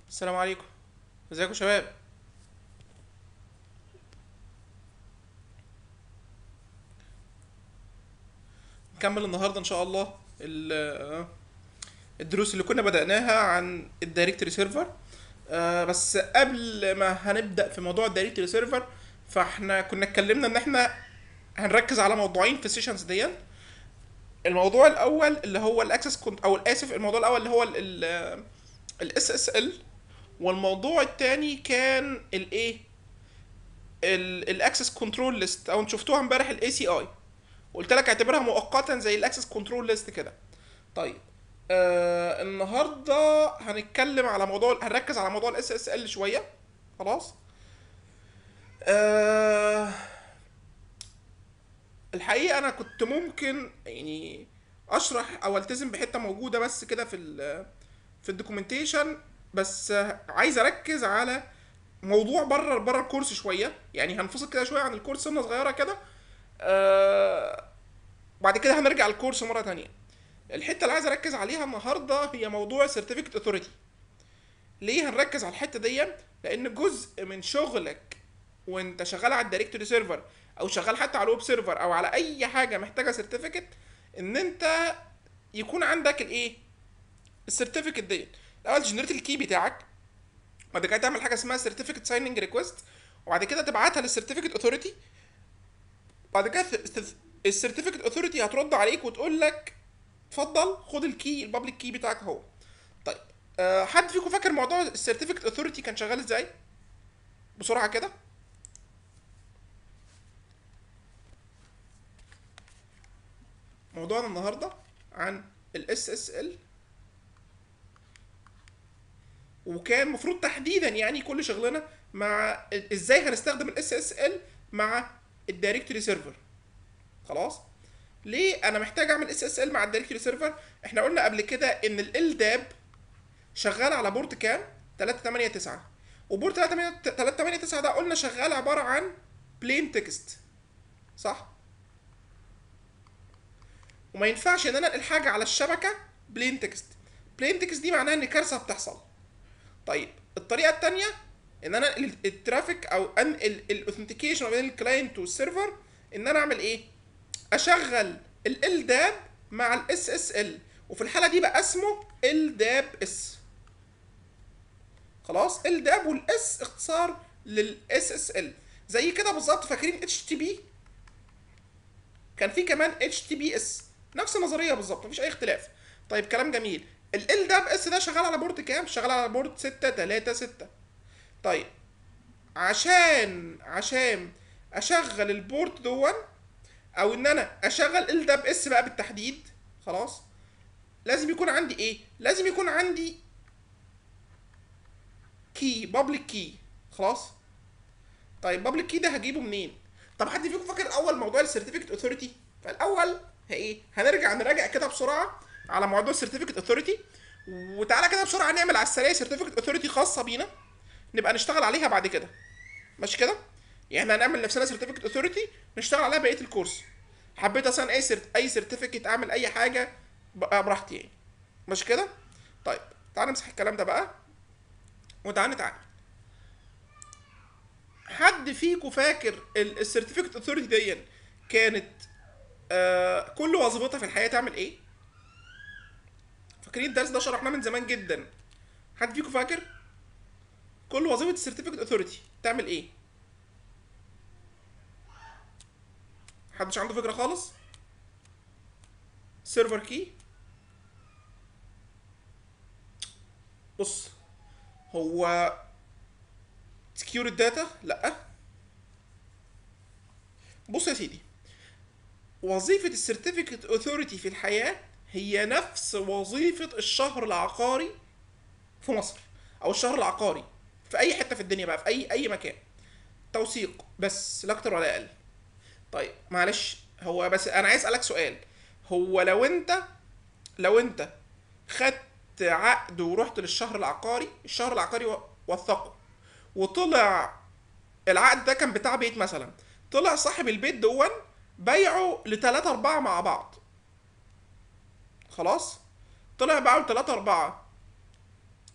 السلام عليكم ازيكم يا شباب نكمل النهارده ان شاء الله ال- الدروس اللي كنا بدأناها عن الدايركتوري سيرفر آه، بس قبل ما هنبدأ في موضوع الدايركتوري سيرفر فاحنا كنا اتكلمنا ان احنا هنركز على موضوعين في السيشنز دي الموضوع الاول اللي هو الاكسس كنت او اسف الموضوع الاول اللي هو الاس اس ال والموضوع التاني كان الايه الاكسس كنترول ليست او انتوا شفتوها امبارح الاي سي اي قلت لك اعتبرها مؤقتا زي الاكسس كنترول ليست كده طيب آه النهارده هنتكلم على موضوع هنركز على موضوع الاس اس ال شويه خلاص آه الحقيقه انا كنت ممكن يعني اشرح او التزم بحته موجوده بس كده في ال في الدوكيومنتيشن بس آه، عايز اركز على موضوع بره بره الكورس شويه يعني هنفصل كده شويه عن الكورس سنه صغيره كده آه بعد كده هنرجع الكورس مره تانية الحته اللي عايز اركز عليها النهارده هي موضوع سيرتيفيكت اوثوريتي ليه هنركز على الحته دي لان جزء من شغلك وانت شغال على الدايركتوري سيرفر او شغال حتى على الويب سيرفر او على اي حاجه محتاجه سيرتيفيكت ان انت يكون عندك الايه السيرتيفيكت ديت الاول تجنريت الكي بتاعك بعد كده تعمل حاجه اسمها سيرتيفيكت سايننج ريكويست وبعد كده تبعتها للسيرتيفيكت اوثوريتي بعد كده السيرتيفيكت اوثوريتي هترد عليك وتقول لك اتفضل خد الكي البابليك كي بتاعك اهو طيب أه حد فيكم فاكر موضوع السيرتيفيكت اوثوريتي كان شغال ازاي بسرعه كده موضوعنا النهارده عن الاس اس ال وكان المفروض تحديدا يعني كل شغلنا مع ازاي هنستخدم الاس اس ال مع الدايركتوري سيرفر خلاص ليه انا محتاج اعمل اس اس ال مع الدايركتوري سيرفر احنا قلنا قبل كده ان ال داب شغال على بورت كام 389 وبورت 389 ده قلنا شغال عباره عن بلين تكست صح وما ينفعش ان انا انقل حاجه على الشبكه بلين تكست بلين تكست دي معناها ان كارثه بتحصل طيب الطريقه الثانيه ان انا انقل الترافيك او انقل الاوثنتيكيشن ما بين الكلاينت والسيرفر ان انا اعمل ايه اشغل ال داب مع الاس اس ال وفي الحاله دي بقى اسمه ال داب اس خلاص ال داب والاس اختصار للاس اس ال زي كده بالظبط فاكرين اتش تي بي كان في كمان اتش تي بي اس نفس النظريه بالظبط مفيش اي اختلاف طيب كلام جميل ال داب اس ده شغال على بورد كام شغال على بورد 6 3 6 طيب عشان عشان اشغل البورت دون او ان انا اشغل ال داب اس بقى بالتحديد خلاص لازم يكون عندي ايه لازم يكون عندي كي بابليك كي خلاص طيب بابليك كي ده هجيبه منين طب حد فيكم فاكر اول موضوع السيرتيفيكت اوثوريتي فالاول هي ايه هنرجع نراجع كده بسرعه على موضوع السيرتيفيكت اوثوريتي وتعالى كده بسرعه نعمل على السريع سيرتيفيكت اوثوريتي خاصه بينا نبقى نشتغل عليها بعد كده ماشي كده يعني احنا هنعمل نفسنا سيرتيفيكت اوثوريتي نشتغل عليها بقيه الكورس حبيت اصلا اي سيرت اي سيرتيفيكت اعمل اي حاجه بقى براحتي يعني ماشي كده طيب تعال نمسح الكلام ده بقى وتعال نتعامل حد فيكم فاكر السيرتيفيكت اوثوريتي دي كانت آه كل وظيفتها في الحياه تعمل ايه فاكرين الدرس ده شرحناه من زمان جدا حد فيكم فاكر كل وظيفه السيرتيفيكت اوثوريتي تعمل ايه محدش عنده فكره خالص سيرفر كي بص هو سكيور الداتا لا بص يا سيدي وظيفة السيرتيفيكت اوثوريتي في الحياة هي نفس وظيفة الشهر العقاري في مصر او الشهر العقاري في اي حتة في الدنيا بقى في اي اي مكان توثيق بس لا اكتر ولا اقل طيب معلش هو بس انا عايز اسالك سؤال هو لو انت لو انت خدت عقد ورحت للشهر العقاري الشهر العقاري و- وثقه وطلع العقد ده كان بتاع بيت مثلا طلع صاحب البيت دون بيعه لتلاتة أربعة مع بعض خلاص طلع باعه لتلاتة أربعة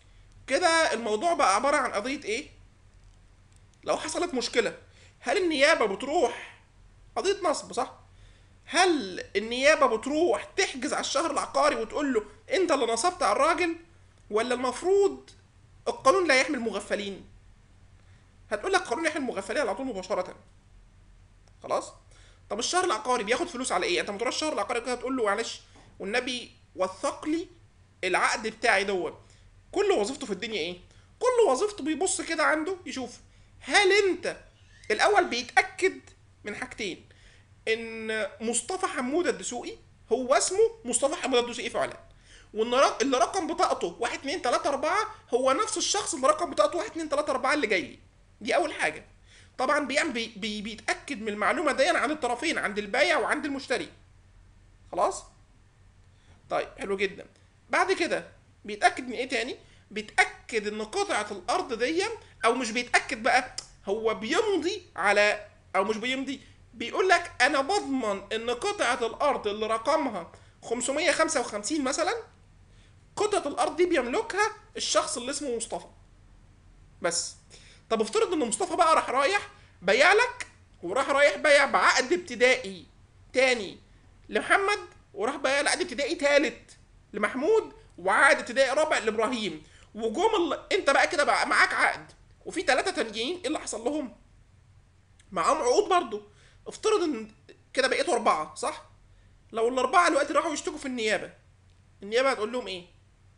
كده الموضوع بقى عباره عن قضيه ايه لو حصلت مشكله هل النيابه بتروح قضيه نصب صح هل النيابه بتروح تحجز على الشهر العقاري وتقول له انت اللي نصبت على الراجل ولا المفروض القانون لا يحمي المغفلين هتقول لك قانون يحمي المغفلين على طول مباشره خلاص طب الشهر العقاري بياخد فلوس على ايه انت ما تروح الشهر العقاري كده تقول له معلش والنبي وثق لي العقد بتاعي دوت كل وظيفته في الدنيا ايه كل وظيفته بيبص كده عنده يشوف هل انت الاول بيتاكد من حاجتين ان مصطفى حموده الدسوقي هو اسمه مصطفى حموده الدسوقي فعلا وان ر- اللي رقم بطاقته 1 2 3 4 هو نفس الشخص اللي رقم بطاقته 1 2 3 4 اللي جاي لي دي اول حاجه طبعا بيعمل بي بي بيتاكد من المعلومه دي عند الطرفين عند البايع وعند المشتري خلاص طيب حلو جدا بعد كده بيتاكد من ايه تاني بيتاكد ان قطعه الارض دي او مش بيتاكد بقى هو بيمضي على او مش بيمضي بيقول لك انا بضمن ان قطعه الارض اللي رقمها 555 مثلا قطعه الارض دي بيملكها الشخص اللي اسمه مصطفى بس طب افترض ان مصطفى بقى راح رايح بيع لك وراح رايح بيع بعقد ابتدائي تاني لمحمد وراح بيع لعقد ابتدائي تالت لمحمود وعقد ابتدائي رابع لابراهيم وجم ال... انت بقى كده بقى معاك عقد وفي ثلاثه تانيين ايه اللي حصل لهم؟ معاهم عقود برضو افترض ان كده بقيتوا اربعه صح؟ لو الاربعه دلوقتي راحوا يشتكوا في النيابه النيابه هتقول لهم ايه؟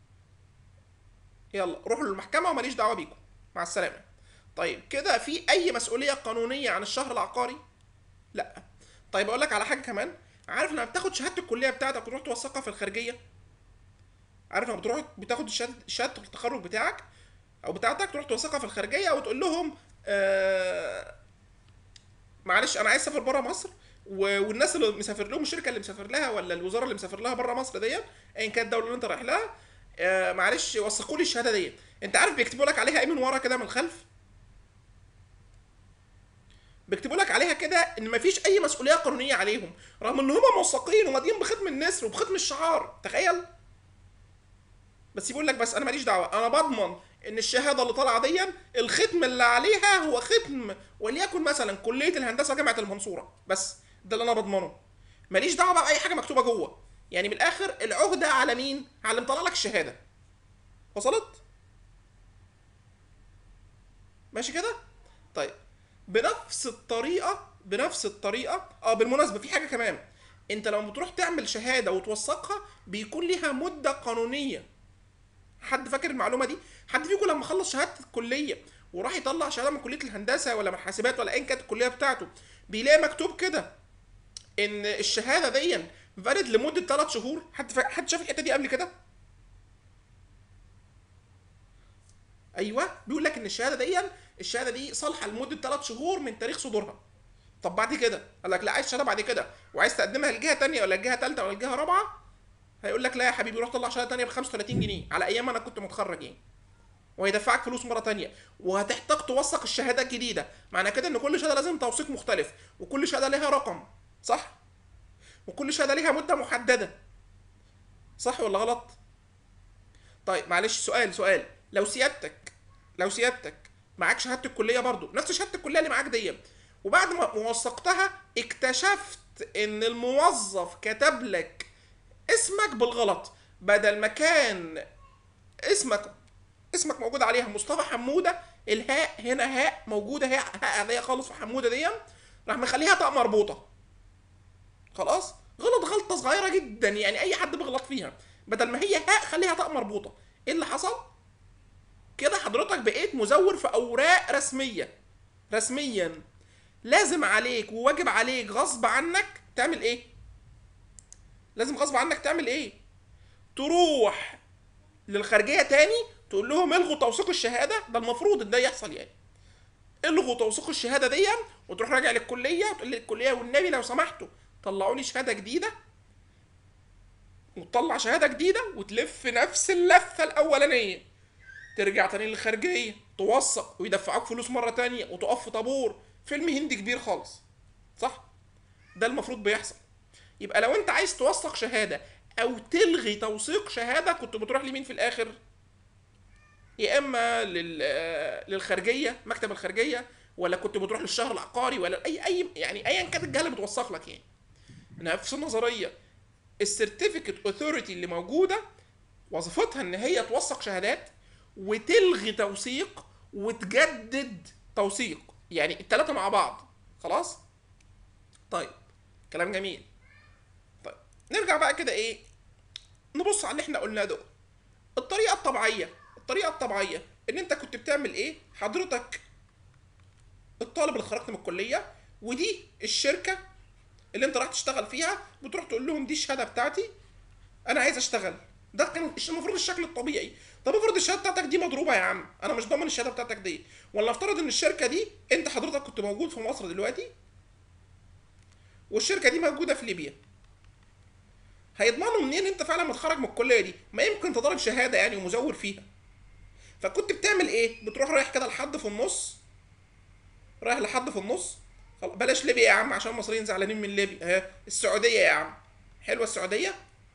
يلا روحوا للمحكمه وماليش دعوه بيكم مع السلامه طيب كده في اي مسؤوليه قانونيه عن الشهر العقاري لا طيب اقول لك على حاجه كمان عارف لما بتاخد شهاده الكليه بتاعتك وتروح توثقها في الخارجيه عارف لما بتروح بتاخد شهاده شهاده التخرج بتاعك او بتاعتك تروح توثقها في الخارجيه وتقول لهم آه معلش انا عايز اسافر بره مصر و- والناس اللي مسافر لهم الشركه اللي مسافر لها ولا الوزاره اللي مسافر لها بره مصر ديت ايا كانت الدوله اللي انت رايح لها آه معلش وثقوا لي الشهاده ديت انت عارف بيكتبوا لك عليها ايه من ورا كده من الخلف بيكتبوا لك عليها كده ان مفيش اي مسؤوليه قانونيه عليهم رغم ان هم موثقين وماضيين بختم النسر وبختم الشعار تخيل بس يقول لك بس انا ماليش دعوه انا بضمن ان الشهاده اللي طالعه دي الختم اللي عليها هو ختم وليكن مثلا كليه الهندسه جامعه المنصوره بس ده اللي انا بضمنه ماليش دعوه بقى باي حاجه مكتوبه جوه يعني من الاخر العهده على مين على اللي مطلع لك الشهاده وصلت ماشي كده طيب بنفس الطريقه بنفس الطريقه اه بالمناسبه في حاجه كمان انت لما بتروح تعمل شهاده وتوثقها بيكون ليها مده قانونيه حد فاكر المعلومه دي حد فيكم لما خلص شهاده الكليه وراح يطلع شهاده من كليه الهندسه ولا من حاسبات ولا ايا كانت الكليه بتاعته بيلاقي مكتوب كده ان الشهاده دي فالid لمده 3 شهور حد فا... حد شاف الحته دي قبل كده ايوه بيقول لك ان الشهاده دي الشهاده دي صالحه لمده 3 شهور من تاريخ صدورها طب بعد كده قال لك لا عايز شهاده بعد كده وعايز تقدمها لجهه تانية ولا لجهه ثالثه ولا لجهه رابعه هيقول لك لا يا حبيبي روح طلع شهاده تانية ب 35 جنيه على ايام انا كنت متخرج يعني وهيدفعك فلوس مره تانية وهتحتاج توثق الشهاده الجديده معنى كده ان كل شهاده لازم توثيق مختلف وكل شهاده ليها رقم صح وكل شهاده ليها مده محدده صح ولا غلط طيب معلش سؤال سؤال لو سيادتك لو سيادتك معاك شهاده الكليه برضو نفس شهاده الكليه اللي معاك دي وبعد ما وثقتها اكتشفت ان الموظف كتب لك اسمك بالغلط بدل ما كان اسمك اسمك موجود عليها مصطفى حموده الهاء هنا هاء موجوده هاء هاء عاديه خالص في حموده دي راح مخليها تاء مربوطه خلاص غلط غلطه صغيره جدا يعني اي حد بيغلط فيها بدل ما هي هاء خليها تاء مربوطه ايه اللي حصل كده حضرتك بقيت مزور في اوراق رسميه رسميا لازم عليك وواجب عليك غصب عنك تعمل ايه لازم غصب عنك تعمل ايه تروح للخارجيه تاني تقول لهم الغوا توثيق الشهاده ده المفروض ان ده يحصل يعني الغوا توثيق الشهاده دي وتروح راجع للكليه وتقول للكليه والنبي لو سمحتوا طلعوا لي شهاده جديده وتطلع شهاده جديده وتلف نفس اللفه الاولانيه ترجع تاني للخارجيه توثق ويدفعوك فلوس مره تانية وتقف في طابور فيلم هندي كبير خالص صح ده المفروض بيحصل يبقى لو انت عايز توثق شهاده او تلغي توثيق شهاده كنت بتروح لمين في الاخر يا اما لل آه، للخارجيه مكتب الخارجيه ولا كنت بتروح للشهر العقاري ولا اي اي يعني ايا كانت الجهه اللي بتوثق لك يعني نفس النظريه السيرتيفيكت اوثوريتي اللي موجوده وظيفتها ان هي توثق شهادات وتلغي توثيق وتجدد توثيق يعني الثلاثه مع بعض خلاص طيب كلام جميل طيب نرجع بقى كده ايه نبص على اللي احنا قلناه ده الطريقه الطبيعيه الطريقه الطبيعيه ان انت كنت بتعمل ايه حضرتك الطالب اللي خرجت من الكليه ودي الشركه اللي انت راح تشتغل فيها بتروح تقول لهم دي الشهاده بتاعتي انا عايز اشتغل ده كان الش- المفروض الشكل الطبيعي طب افرض الشهاده بتاعتك دي مضروبه يا عم انا مش ضامن الشهاده بتاعتك دي ولا افترض ان الشركه دي انت حضرتك كنت موجود في مصر دلوقتي والشركه دي موجوده في ليبيا هيضمنوا منين انت فعلا متخرج من الكليه دي ما يمكن تضرب شهاده يعني ومزور فيها فكنت بتعمل ايه بتروح رايح كده لحد في النص رايح لحد في النص خلاص بلاش ليبيا يا عم عشان المصريين زعلانين من ليبيا ها السعوديه يا عم حلوه السعوديه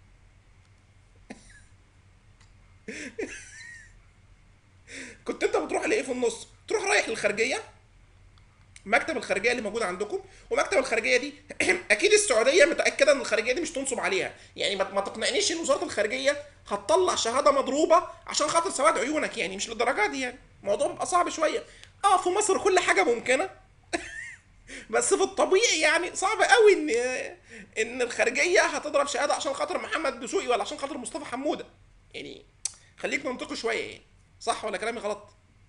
كنت انت بتروح لايه في النص تروح رايح للخارجيه مكتب الخارجيه اللي موجود عندكم ومكتب الخارجيه دي اكيد السعوديه متاكده ان الخارجيه دي مش تنصب عليها يعني ما ما تقنعنيش ان وزاره الخارجيه هتطلع شهاده مضروبه عشان خاطر سواد عيونك يعني مش للدرجه دي يعني الموضوع بيبقى صعب شويه اه في مصر كل حاجه ممكنه بس في الطبيعي يعني صعب قوي ان ان الخارجيه هتضرب شهاده عشان خاطر محمد دسوقي ولا عشان خاطر مصطفى حموده يعني خليك منطقي شويه يعني صح ولا كلامي غلط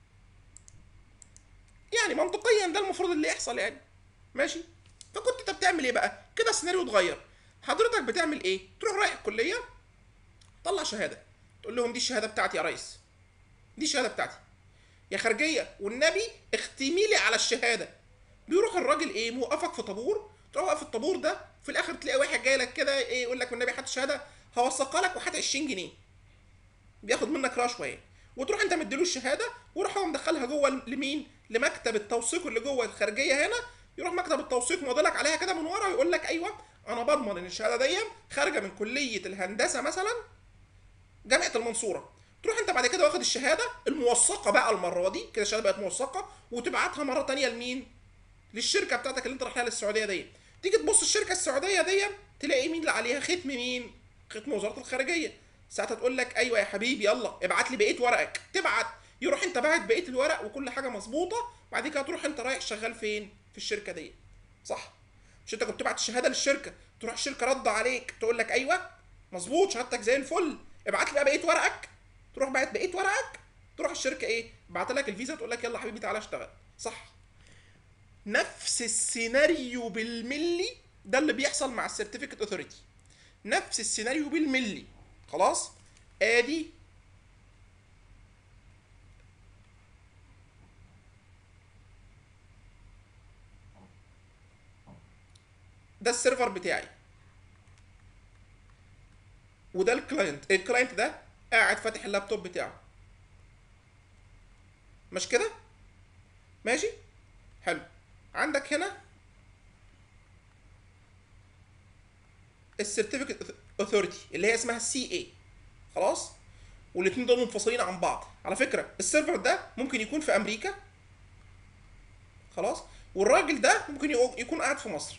يعني منطقيا ده المفروض اللي يحصل يعني ماشي فكنت انت بتعمل ايه بقى كده السيناريو اتغير حضرتك بتعمل ايه تروح رايح الكليه طلع شهاده تقول لهم دي الشهاده بتاعتي يا ريس دي الشهاده بتاعتي يا خارجيه والنبي اختمي لي على الشهاده بيروح الراجل ايه موقفك في طابور تروح واقف في الطابور ده في الاخر تلاقي واحد جاي لك كده ايه يقول لك والنبي هات الشهاده هوثقها لك وهات 20 جنيه بياخد منك رشوه يعني وتروح انت مديله الشهاده ويروح هو مدخلها جوه لمين؟ لمكتب التوثيق اللي جوه الخارجيه هنا يروح مكتب التوثيق ماضيلك عليها كده من ورا ويقول لك ايوه انا بضمن ان الشهاده دي خارجه من كليه الهندسه مثلا جامعه المنصوره تروح انت بعد كده واخد الشهاده الموثقه بقى المره دي كده الشهاده بقت موثقه وتبعتها مره تانية لمين؟ للشركه بتاعتك اللي انت رايح لها للسعوديه دي تيجي تبص الشركه السعوديه دي تلاقي مين اللي عليها ختم مين؟ ختم وزاره الخارجيه ساعتها تقول لك ايوه يا حبيبي يلا ابعت لي بقيه ورقك تبعت يروح انت باعت بقيه الورق وكل حاجه مظبوطه بعد كده تروح انت رايح شغال فين في الشركه دي صح مش انت كنت تبعت الشهاده للشركه تروح الشركه رد عليك تقول لك ايوه مظبوط شهادتك زي الفل ابعت لي بقى بقيه ورقك تروح باعت بقيه ورقك تروح الشركه ايه بعت لك الفيزا تقول لك يلا حبيبي تعالى اشتغل صح نفس السيناريو بالملي ده اللي بيحصل مع السيرتيفيكت اوثوريتي نفس السيناريو بالملي خلاص ادي ده السيرفر بتاعي وده الكلاينت الكلاينت ده قاعد فاتح اللابتوب بتاعه مش كده ماشي حلو عندك هنا السيرتيفيكت اوثوريتي اللي هي اسمها السي اي خلاص والاثنين دول منفصلين عن بعض على فكره السيرفر ده ممكن يكون في امريكا خلاص والراجل ده ممكن يكون- يكون قاعد في مصر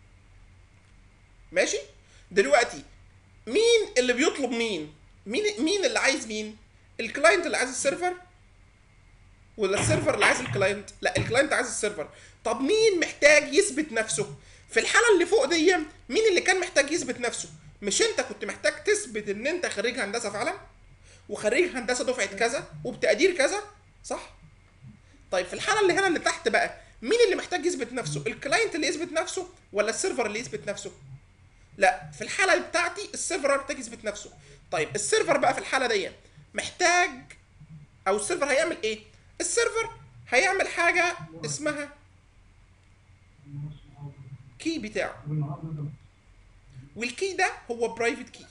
ماشي دلوقتي مين اللي بيطلب مين مين مين اللي عايز مين الكلاينت اللي عايز السيرفر ولا السيرفر اللي عايز الكلاينت لا الكلاينت عايز السيرفر طب مين محتاج يثبت نفسه في الحاله اللي فوق دي مين اللي كان محتاج يثبت نفسه مش انت كنت محتاج تثبت ان انت خريج هندسه فعلا وخريج هندسه دفعه كذا وبتقدير كذا صح طيب في الحاله اللي هنا اللي تحت بقى مين اللي محتاج يثبت نفسه الكلاينت اللي يثبت نفسه ولا السيرفر اللي يثبت نفسه لا في الحاله بتاعتي السيرفر محتاج يثبت نفسه طيب السيرفر بقى في الحاله دي محتاج او السيرفر هيعمل ايه السيرفر هيعمل حاجه اسمها كي بتاعه والكي ده هو برايفت كي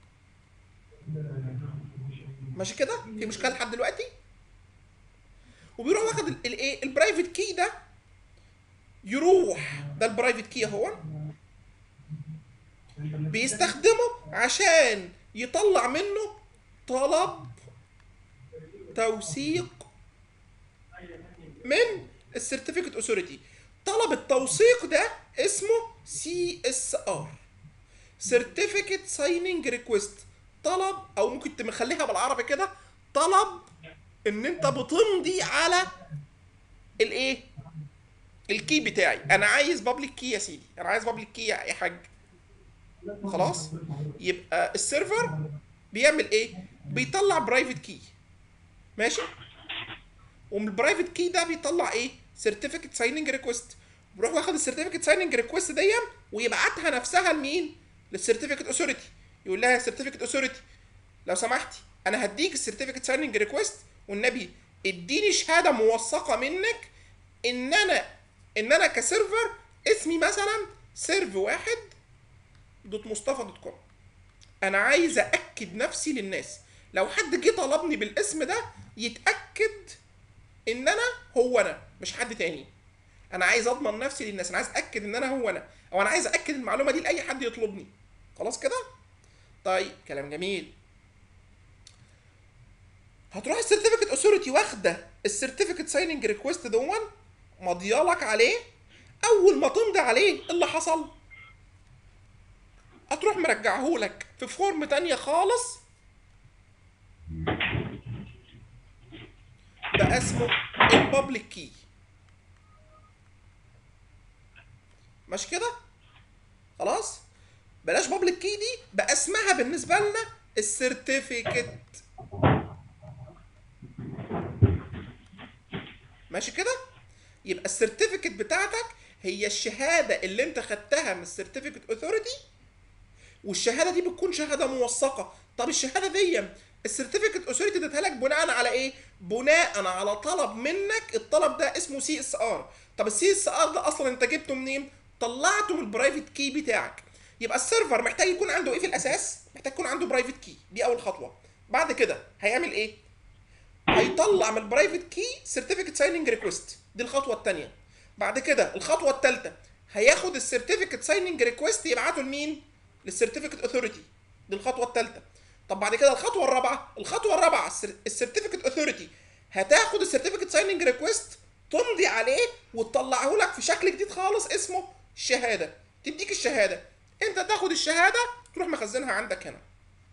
ماشي كده في مشكله لحد دلوقتي وبيروح واخد ال- الايه البرايفت كي ده يروح ده البرايفت كي اهو بيستخدمه عشان يطلع منه طلب توثيق من السيرتيفيكت اوثوريتي طلب التوثيق ده اسمه سي اس ار سيرتيفيكت سايننج ريكويست طلب او ممكن تخليها بالعربي كده طلب ان انت بتمضي على الايه الكي بتاعي انا عايز بابليك كي يا سيدي انا عايز بابليك كي يا حاج خلاص يبقى السيرفر بيعمل ايه بيطلع برايفت كي ماشي ومن البرايفت كي ده بيطلع ايه سيرتيفيكت سايننج ريكويست بيروح واخد السيرتيفيكت سايننج ريكويست دي ويبعتها نفسها لمين للسيرتيفيكت اوثوريتي يقول لها سيرتيفيكت اوثوريتي لو سمحتي انا هديك السيرتيفيكت سايننج ريكويست والنبي اديني شهاده موثقه منك ان انا ان انا كسيرفر اسمي مثلا سيرف واحد دوت مصطفى دوت كوم انا عايز ااكد نفسي للناس لو حد جه طلبني بالاسم ده يتاكد ان انا هو انا مش حد تاني انا عايز اضمن نفسي للناس انا عايز اتاكد ان انا هو انا او انا عايز ااكد المعلومه دي لاي حد يطلبني خلاص كده طيب كلام جميل هتروح السيرتيفيكت اوثوريتي واخده السيرتيفيكت سايننج ريكويست دون مضيالك عليه اول ما تمضي عليه إيه اللي حصل هتروح مرجعهولك في فورم تانية خالص بقى اسمه البابليك كي مش كده خلاص بلاش بابليك كي دي بقى اسمها بالنسبه لنا السيرتيفيكت ماشي كده يبقى السيرتيفيكت بتاعتك هي الشهاده اللي انت خدتها من السيرتيفيكت اوثوريتي والشهاده دي بتكون شهاده موثقه طب الشهاده دي السيرتيفيكت اوثوريتي اديتها لك بناء على ايه بناء على طلب منك الطلب ده اسمه سي اس ار طب السي اس ار ده اصلا انت جبته منين طلعته من البرايفت كي بتاعك يبقى السيرفر محتاج يكون عنده ايه في الاساس محتاج يكون عنده برايفت كي دي اول خطوه بعد كده هيعمل ايه هيطلع من البرايفت كي سيرتيفيكت سايننج ريكويست دي الخطوه الثانيه بعد كده الخطوه الثالثه هياخد السيرتيفيكت سايننج ريكويست يبعته لمين للسيرتيفيكت اوثوريتي دي الخطوه الثالثه طب بعد كده الخطوه الرابعه الخطوه الرابعه السيرتيفيكت اوثوريتي هتاخد السيرتيفيكت سايننج ريكويست تمضي عليه وتطلعه لك في شكل جديد خالص اسمه شهاده تديك الشهاده انت تاخد الشهاده تروح مخزنها عندك هنا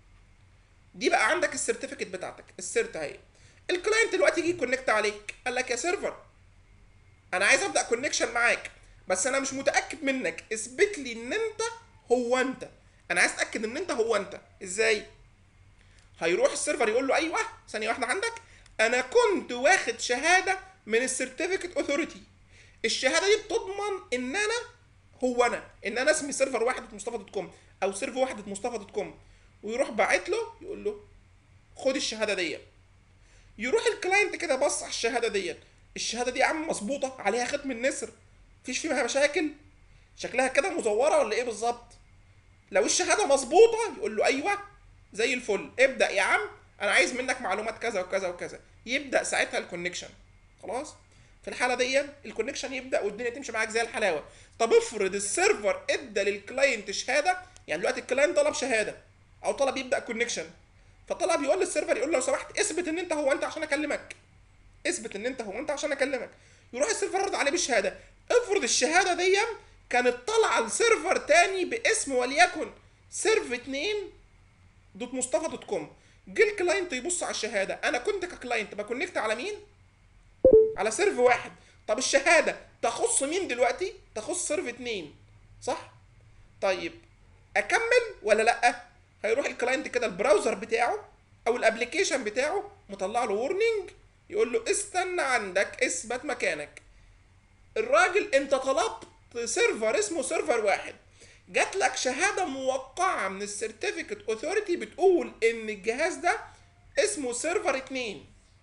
دي بقى عندك السيرتيفيكت بتاعتك السيرت اهي الكلاينت دلوقتي يجي يكونكت عليك قال لك يا سيرفر انا عايز ابدا كونكشن معاك بس انا مش متاكد منك اثبت لي ان انت هو انت انا عايز اتاكد ان انت هو انت ازاي هيروح السيرفر يقول له ايوه ثانيه واحده عندك انا كنت واخد شهاده من السيرتيفيكت اوثوريتي الشهاده دي بتضمن ان انا هو انا ان انا اسمي سيرفر واحد مصطفى دوت كوم او سيرفر واحد مصطفى دوت كوم ويروح باعت له يقول له خد الشهاده دي يروح الكلاينت كده بص على الشهاده دي الشهاده دي يا عم مظبوطه عليها ختم النسر مفيش فيها مشاكل شكلها كده مزوره ولا ايه بالظبط لو الشهاده مظبوطه يقول له ايوه زي الفل ابدا يا عم انا عايز منك معلومات كذا وكذا وكذا يبدا ساعتها الكونكشن خلاص في الحاله دي الكونكشن يبدا والدنيا تمشي معاك زي الحلاوه طب افرض السيرفر ادى للكلاينت شهاده يعني دلوقتي الكلاينت طلب شهاده او طلب يبدا كونكشن فطلب يقول للسيرفر يقول له لو سمحت اثبت ان انت هو انت عشان اكلمك اثبت ان انت هو انت عشان اكلمك يروح السيرفر يرد عليه بالشهاده افرض الشهاده دي كانت طالعه لسيرفر تاني باسم وليكن سيرف 2 دوت مصطفى دوت كوم جه الكلاينت يبص على الشهاده انا كنت ككلاينت بكونكت على مين على سيرف واحد طب الشهاده تخص مين دلوقتي تخص سيرف 2 صح طيب اكمل ولا لا هيروح الكلاينت كده البراوزر بتاعه او الابلكيشن بتاعه مطلع له وورنينج يقول له استنى عندك اثبت مكانك الراجل انت طلبت سيرفر اسمه سيرفر واحد جات لك شهاده موقعه من السيرتيفيكت اوثوريتي بتقول ان الجهاز ده اسمه سيرفر 2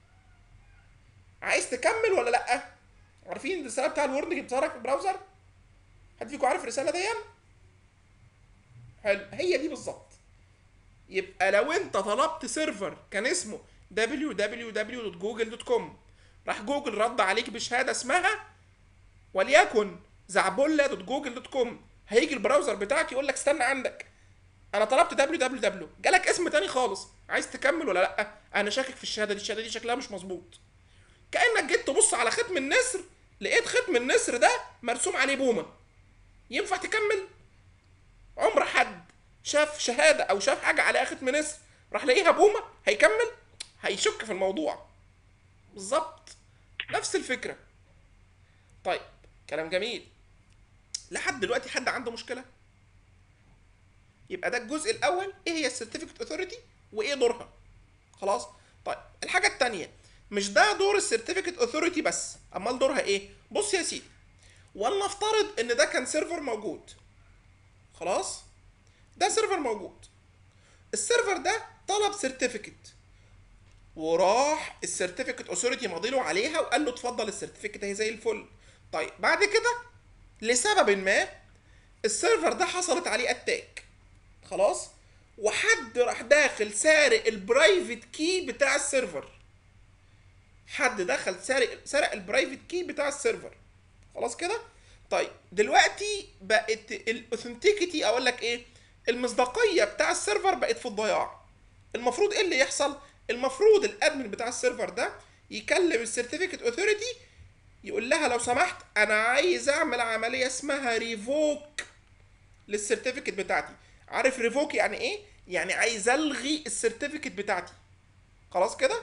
عايز تكمل ولا لا عارفين الرساله بتاع الورنينج بتظهر في البراوزر حد فيكم عارف الرساله دي حلو هي دي بالظبط يبقى لو انت طلبت سيرفر كان اسمه www.google.com راح جوجل رد عليك بشهاده اسمها وليكن زعبله.google.com هيجي البراوزر بتاعك يقول لك استنى عندك انا طلبت دبليو دبليو دبليو جالك اسم تاني خالص عايز تكمل ولا لا انا شاكك في الشهاده دي الشهاده دي شكلها مش مظبوط كانك جيت تبص على ختم النسر لقيت ختم النسر ده مرسوم عليه بومه ينفع تكمل عمر حد شاف شهاده او شاف حاجه على ختم نسر راح لاقيها بومه هيكمل هيشك في الموضوع بالظبط نفس الفكره طيب كلام جميل لحد دلوقتي حد عنده مشكله يبقى ده الجزء الاول ايه هي السيرتيفيكت اوثوريتي وايه دورها خلاص طيب الحاجه الثانيه مش ده دور السيرتيفيكت اوثوريتي بس امال دورها ايه بص يا سيدي ولنفترض ان ده كان سيرفر موجود خلاص ده سيرفر موجود السيرفر ده طلب سيرتيفيكت وراح السيرتيفيكت اوثوريتي ماضيله عليها وقال له اتفضل السيرتيفيكت اهي زي الفل طيب بعد كده لسبب ما السيرفر ده حصلت عليه اتاك خلاص وحد راح داخل سارق البرايفت كي بتاع السيرفر حد دخل سارق سرق البرايفت كي بتاع السيرفر خلاص كده طيب دلوقتي بقت الاوثنتيكيتي اقول لك ايه المصداقيه بتاع السيرفر بقت في الضياع المفروض ايه اللي يحصل المفروض الادمن بتاع السيرفر ده يكلم السيرتيفيكت اوثوريتي يقول لها لو سمحت انا عايز اعمل عمليه اسمها ريفوك للسيرتيفيكت بتاعتي عارف ريفوك يعني ايه يعني عايز الغي السيرتيفيكت بتاعتي خلاص كده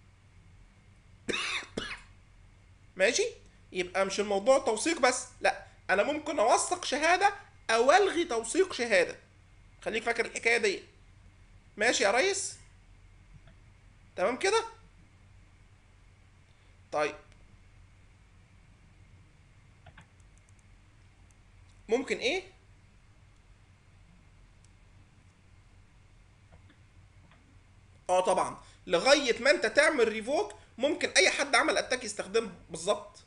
ماشي يبقى مش الموضوع توثيق بس لا انا ممكن اوثق شهاده او الغي توثيق شهاده خليك فاكر الحكايه دي ماشي يا ريس تمام كده طيب ممكن ايه اه طبعا لغايه ما انت تعمل ريفوك ممكن اي حد عمل اتاك يستخدمها بالظبط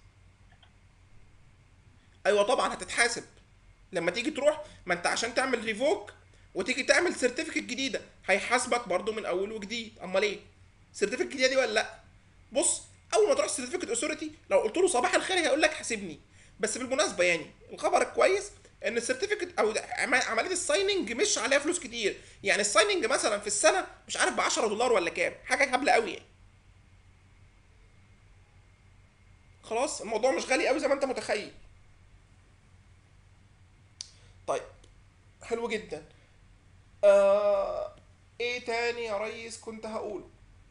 ايوه طبعا هتتحاسب لما تيجي تروح ما انت عشان تعمل ريفوك وتيجي تعمل سيرتيفيكت جديده هيحاسبك برضو من اول وجديد امال ايه سيرتيفيكت جديده دي ولا لا بص اول ما تروح سيرتيفيكت اوثوريتي لو قلت له صباح الخير هيقول لك حاسبني بس بالمناسبه يعني الخبر الكويس ان السيرتيفيكت او عمليه السايننج مش عليها فلوس كتير يعني السايننج مثلا في السنه مش عارف ب 10 دولار ولا كام حاجه هبله قوي يعني خلاص الموضوع مش غالي قوي زي ما انت متخيل طيب حلو جدا آه ايه تاني يا ريس كنت هقوله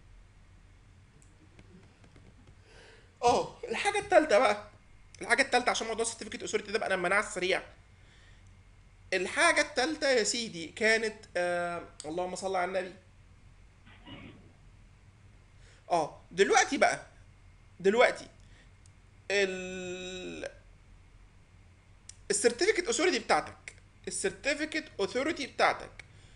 اه الحاجه التالتة بقى الحاجه التالتة عشان موضوع السيرتيفيكت اوثوريتي ده بقى انا مناعه السريع الحاجه التالتة يا سيدي كانت آه اللهم صل على النبي اه دلوقتي بقى دلوقتي ال السيرتيفيكت اوثوريتي بتاعتك السيرتيفيكت اوثوريتي بتاعتك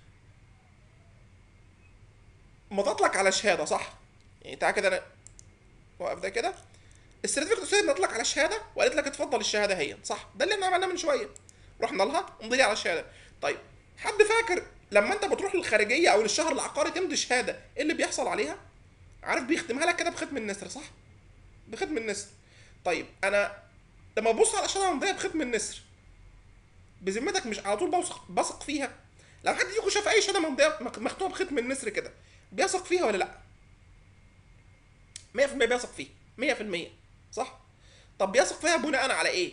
مضت لك على شهاده صح يعني تعالى كده انا واقف ده كده السيرتيفيكت اوثوريتي مضت لك على شهاده وقالت لك اتفضل الشهاده هي صح ده اللي احنا عملناه من شويه رحنا لها امضي لي على الشهاده طيب حد فاكر لما انت بتروح للخارجيه او للشهر العقاري تمضي شهاده ايه اللي بيحصل عليها عارف بيختمها لك كده بختم النسر صح بختم النسر طيب انا لما ببص على شهاده ممضيه بختم النسر بذمتك مش على طول بوثق بثق فيها لو حد فيكم شاف اي شهاده ممضيه مختومه بختم النسر كده بيثق فيها ولا لا 100% بيثق فيها 100% صح طب بيثق فيها بناء على ايه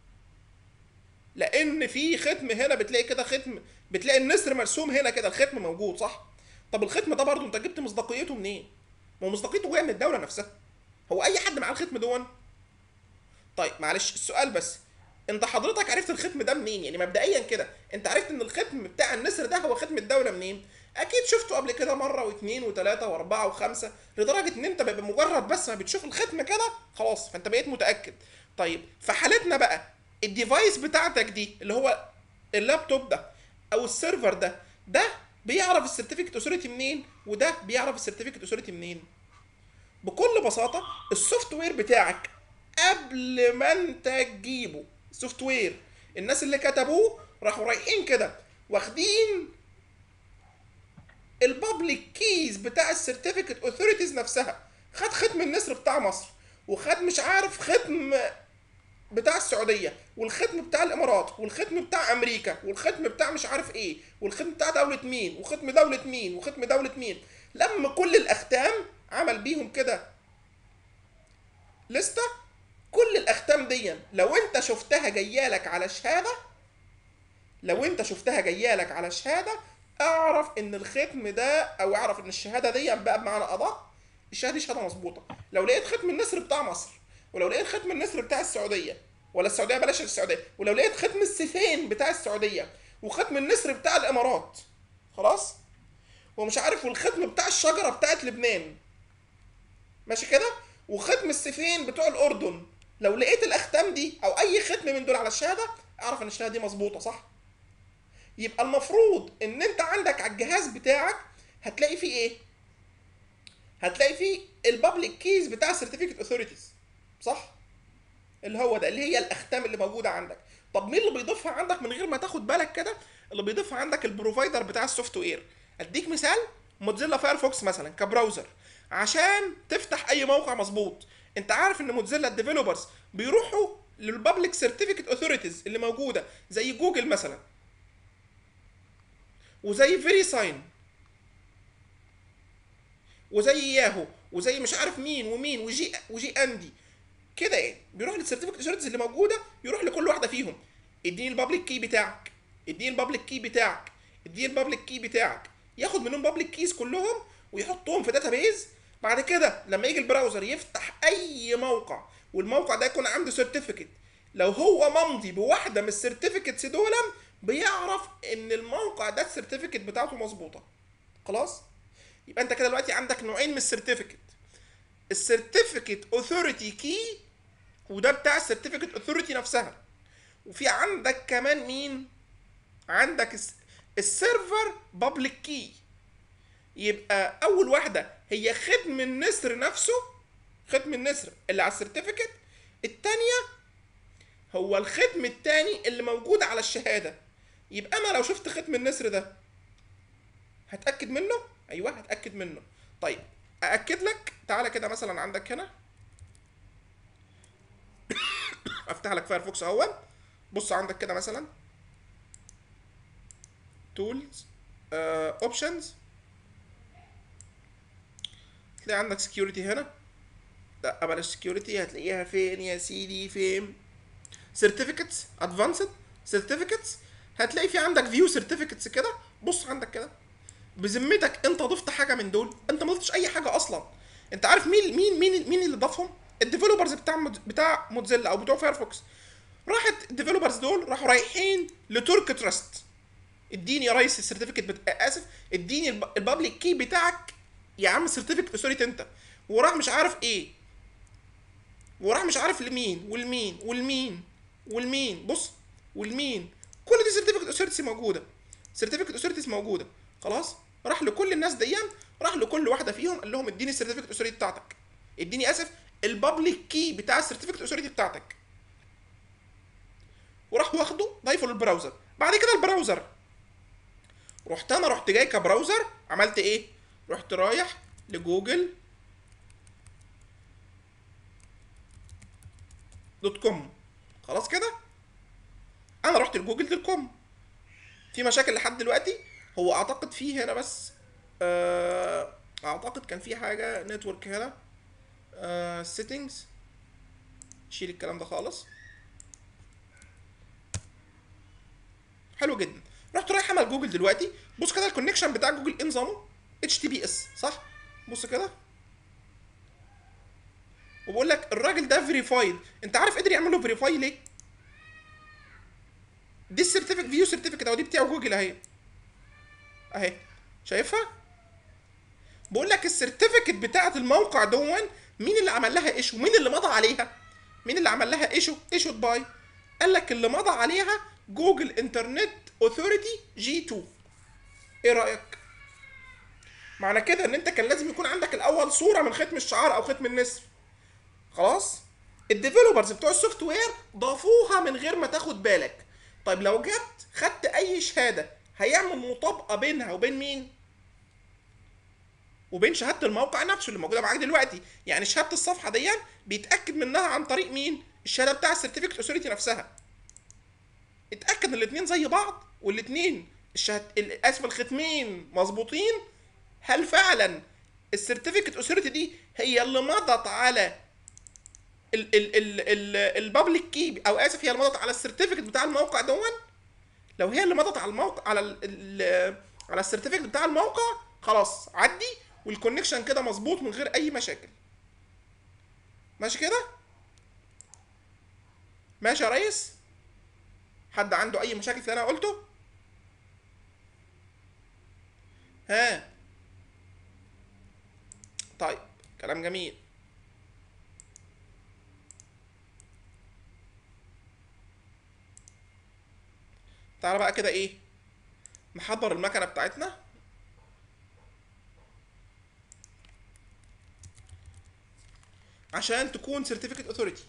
لان في ختم هنا بتلاقي كده ختم بتلاقي النسر مرسوم هنا كده الختم موجود صح طب الختم ده برضه انت جبت مصداقيته منين ما هو مصداقيته جايه من الدوله نفسها هو اي حد معاه الختم دون طيب معلش السؤال بس انت حضرتك عرفت الختم ده منين يعني مبدئيا كده انت عرفت ان الختم بتاع النسر ده هو ختم الدوله منين اكيد شفته قبل كده مره واثنين وثلاثه واربعه وخمسه لدرجه ان انت بمجرد بس ما بتشوف الختم كده خلاص فانت بقيت متاكد طيب في حالتنا بقى الديفايس بتاعتك دي اللي هو اللابتوب ده او السيرفر ده ده بيعرف السيرتيفيكت اوثوريتي منين وده بيعرف السيرتيفيكت اوثوريتي منين بكل بساطه السوفت وير بتاعك قبل ما انت تجيبه السوفت وير الناس اللي كتبوه راحوا رايحين كده واخدين البابليك كيز بتاع السيرتيفيكت اوثوريتيز نفسها خد ختم النسر بتاع مصر وخد مش عارف ختم بتاع السعوديه والختم بتاع الامارات والختم بتاع امريكا والختم بتاع مش عارف ايه والختم بتاع دوله مين وختم دوله مين وختم دوله مين لما كل الاختام عمل بيهم كده لسته كل الاختام دي لو انت شفتها جايالك على شهاده لو انت شفتها جايالك على شهاده اعرف ان الختم ده او اعرف ان الشهاده دي بقى بمعنى ادق الشهاده دي شهاده مظبوطه لو لقيت ختم النسر بتاع مصر ولو لقيت ختم النسر بتاع السعوديه ولا السعوديه بلاش السعوديه ولو لقيت ختم السيفين بتاع السعوديه وختم النسر بتاع الامارات خلاص ومش عارف والختم بتاع الشجره بتاعت لبنان ماشي كده وختم السيفين بتوع الاردن لو لقيت الاختام دي او اي ختم من دول على الشهاده اعرف ان الشهاده دي مظبوطه صح يبقى المفروض ان انت عندك على الجهاز بتاعك هتلاقي فيه ايه هتلاقي فيه البابليك كيز بتاع سيرتيفيكت اوثوريتيز صح اللي هو ده اللي هي الاختام اللي موجوده عندك طب مين اللي بيضيفها عندك من غير ما تاخد بالك كده اللي بيضيفها عندك البروفايدر بتاع السوفت وير اديك مثال موتزيلا فايرفوكس مثلا كبراوزر عشان تفتح اي موقع مظبوط انت عارف ان موتزيلا الديفلوبرز بيروحوا للبابليك سيرتيفيكت اوثوريتيز اللي موجوده زي جوجل مثلا وزي فيري ساين وزي ياهو وزي مش عارف مين ومين وجي وجي اندي كده يعني بيروح للسيرتيفيكت اوثوريتيز اللي موجوده يروح لكل واحده فيهم اديني البابليك كي بتاعك اديني البابليك كي بتاعك اديني البابليك كي بتاعك ياخد منهم بابليك كيز كلهم ويحطهم في داتابيز بعد كده لما يجي البراوزر يفتح اي موقع والموقع ده يكون عنده سيرتيفيكت لو هو ممضي بواحده من السيرتيفيكتس دول بيعرف ان الموقع ده السيرتيفيكت بتاعته مظبوطه خلاص يبقى انت كده دلوقتي عندك نوعين من السيرتيفيكت السيرتيفيكت اوثوريتي كي وده بتاع السيرتيفيكت اوثوريتي نفسها وفي عندك كمان مين عندك السيرفر بابليك كي يبقى اول واحده هي ختم النسر نفسه ختم النسر اللي على السيرتيفيكت الثانيه هو الختم الثاني اللي موجود على الشهاده يبقى انا لو شفت ختم النسر ده هتاكد منه ايوه هتاكد منه طيب ااكد لك تعالى كده مثلا عندك هنا افتح لك فايرفوكس اهو بص عندك كده مثلا تولز اوبشنز تلاقي عندك سكيورتي هنا لا بلاش سكيورتي هتلاقيها فين يا سيدي فين سيرتيفيكتس ادفانسد سيرتيفيكتس هتلاقي في عندك فيو سيرتيفيكتس كده بص عندك كده بذمتك انت ضفت حاجه من دول انت ما ضفتش اي حاجه اصلا انت عارف مين مين مين مين اللي ضافهم الديفلوبرز بتاع مود بتاع موتزيلا او بتوع فايرفوكس راحت الديفلوبرز دول راحوا رايحين لترك تراست اديني يا ريس السيرتيفيكت بت... اسف اديني البابليك كي بتاعك يا عم السيرتيفيكت اوثوريتي انت وراح مش عارف ايه وراح مش عارف لمين والمين والمين والمين بص والمين كل دي سيرتيفيكت اوثوريتيز موجوده سيرتيفيكت اوثوريتيز موجوده خلاص راح لكل الناس دي راح لكل واحده فيهم قال لهم اديني السيرتيفيكت اوثوريتي بتاعتك اديني اسف البابليك كي بتاع السيرتيفيكت اوثوريتي بتاعتك وراح واخده ضايفه للبراوزر بعد كده البراوزر رحت انا رحت جاي كبراوزر عملت ايه رحت رايح لجوجل دوت كوم خلاص كده انا رحت لجوجل دوت كوم في مشاكل لحد دلوقتي هو اعتقد فيه هنا بس آه، اعتقد كان في حاجه نتورك هنا سيتنجز شيل الكلام ده خالص حلو جدا رحت رايح عمل جوجل دلوقتي بص كده الكونكشن بتاع جوجل ايه نظامه اتش تي بي اس صح بص كده وبقول لك الراجل ده فيريفايد انت عارف قدر يعمل له فيريفاي ليه دي السيرتيفيكت فيو سيرتيفيكت اهو دي بتاع جوجل اهي اهي شايفها بقول لك السيرتيفيكت بتاعه الموقع دون مين اللي عمل لها ايشو مين اللي مضى عليها مين اللي عمل لها ايشو ايشود باي قال لك اللي مضى عليها جوجل انترنت اوثوريتي جي 2 ايه رايك معنى كده ان انت كان لازم يكون عندك الاول صوره من ختم الشعار او ختم النسر خلاص الديفلوبرز بتوع السوفت وير ضافوها من غير ما تاخد بالك طيب لو جبت خدت اي شهاده هيعمل مطابقه بينها وبين مين وبين شهاده الموقع نفسه اللي موجوده معاك دلوقتي يعني شهاده الصفحه دي بيتاكد منها عن طريق مين الشهاده بتاع السيرتيفيكت اوثوريتي نفسها اتاكد ان الاثنين زي بعض والاثنين الشهاد اسف الختمين مظبوطين هل فعلا السيرتيفيكت اوثوريتي دي هي اللي مضت على البابليك كي او اسف هي اللي مضت على السيرتيفيكت بتاع الموقع دون لو هي اللي مضت على الموقع على ال ال على السيرتيفيكت بتاع الموقع خلاص عدي والكونكشن كده مظبوط من غير اي مشاكل ماشي كده ماشي يا ريس حد عنده اي مشاكل في اللي انا قلته ها طيب كلام جميل تعالى بقى كده ايه نحضر المكنه بتاعتنا عشان تكون سيرتيفيكت اوثوريتي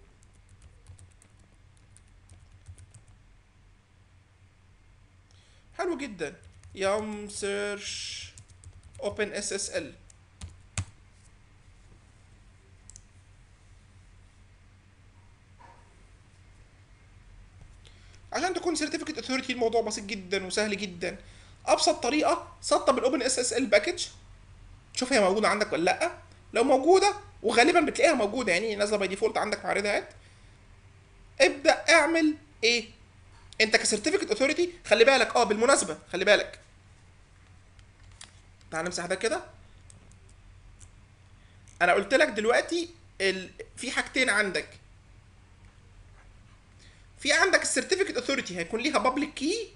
حلو جدا يوم سيرش اوبن اس اس ال عشان تكون سيرتيفيكت اوثوريتي الموضوع بسيط جدا وسهل جدا ابسط طريقه سطب الاوبن اس اس ال باكج شوف هي موجوده عندك ولا لا لو موجوده وغالبا بتلاقيها موجوده يعني نازله باي ديفولت عندك مع ريد هات ابدا اعمل ايه انت كسيرتيفيكت اوثوريتي خلي بالك اه بالمناسبه خلي بالك تعال نمسح ده كده انا قلت لك دلوقتي ال... في حاجتين عندك في عندك السيرتيفيكت اوثوريتي هيكون ليها بابليك كي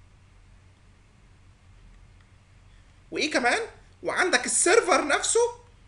وايه كمان وعندك السيرفر نفسه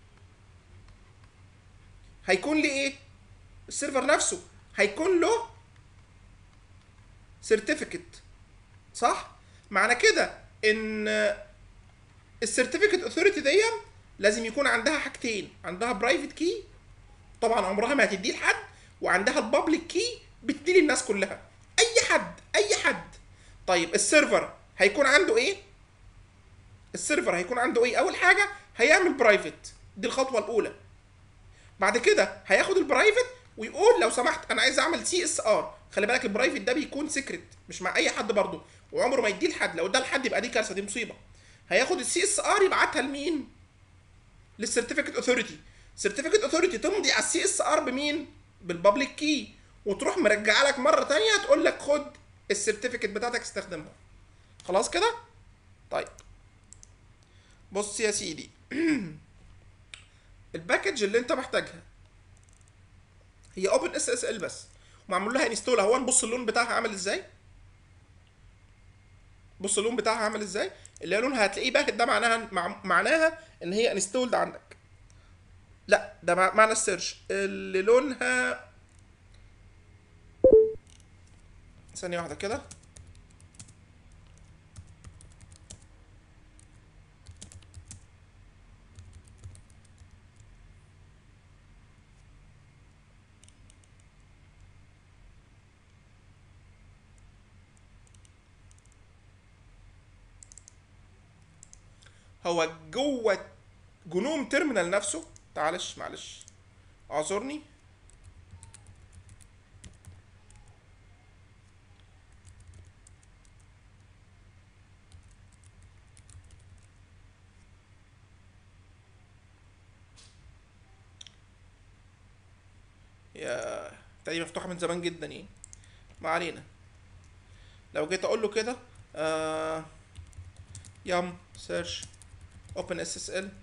هيكون ليه ايه السيرفر نفسه هيكون له سيرتيفيكت صح معنى كده ان السيرتيفيكت اوثوريتي دي لازم يكون عندها حاجتين عندها برايفت كي طبعا عمرها ما هتديه لحد وعندها البابليك كي بتدي للناس كلها اي حد اي حد طيب السيرفر هيكون عنده ايه السيرفر هيكون عنده ايه اول حاجه هيعمل برايفت دي الخطوه الاولى بعد كده هياخد البرايفت ويقول لو سمحت انا عايز اعمل سي اس ار خلي بالك البرايفت ده بيكون سيكريت مش مع اي حد برضه وعمره ما يديه لحد لو اداه لحد يبقى دي كارثه دي مصيبه هياخد السي اس ار يبعتها لمين للسيرتيفيكت اوثوريتي سيرتيفيكت اوثوريتي تمضي على السي اس ار بمين بالبابليك كي وتروح مرجعه لك مره تانية تقول لك خد السيرتيفيكت بتاعتك استخدمها خلاص كده طيب بص يا سيدي الباكج اللي انت محتاجها هي اوبن اس اس ال بس ومعمول لها انستول اهو نبص اللون بتاعها عامل ازاي بص اللون بتاعها عامل ازاي اللي هي لونها هتلاقيه باهت ده معناها مع... معناها ان هي انستولد عندك لا ده مع... معنى السيرش اللي لونها ثانية واحدة كده هو جوه جنوم تيرمينال نفسه تعالش معلش اعذرني يا دي مفتوحة من زمان جدا يعني ما علينا لو جيت اقول له كده آه يم سيرش اوبن اس اس ال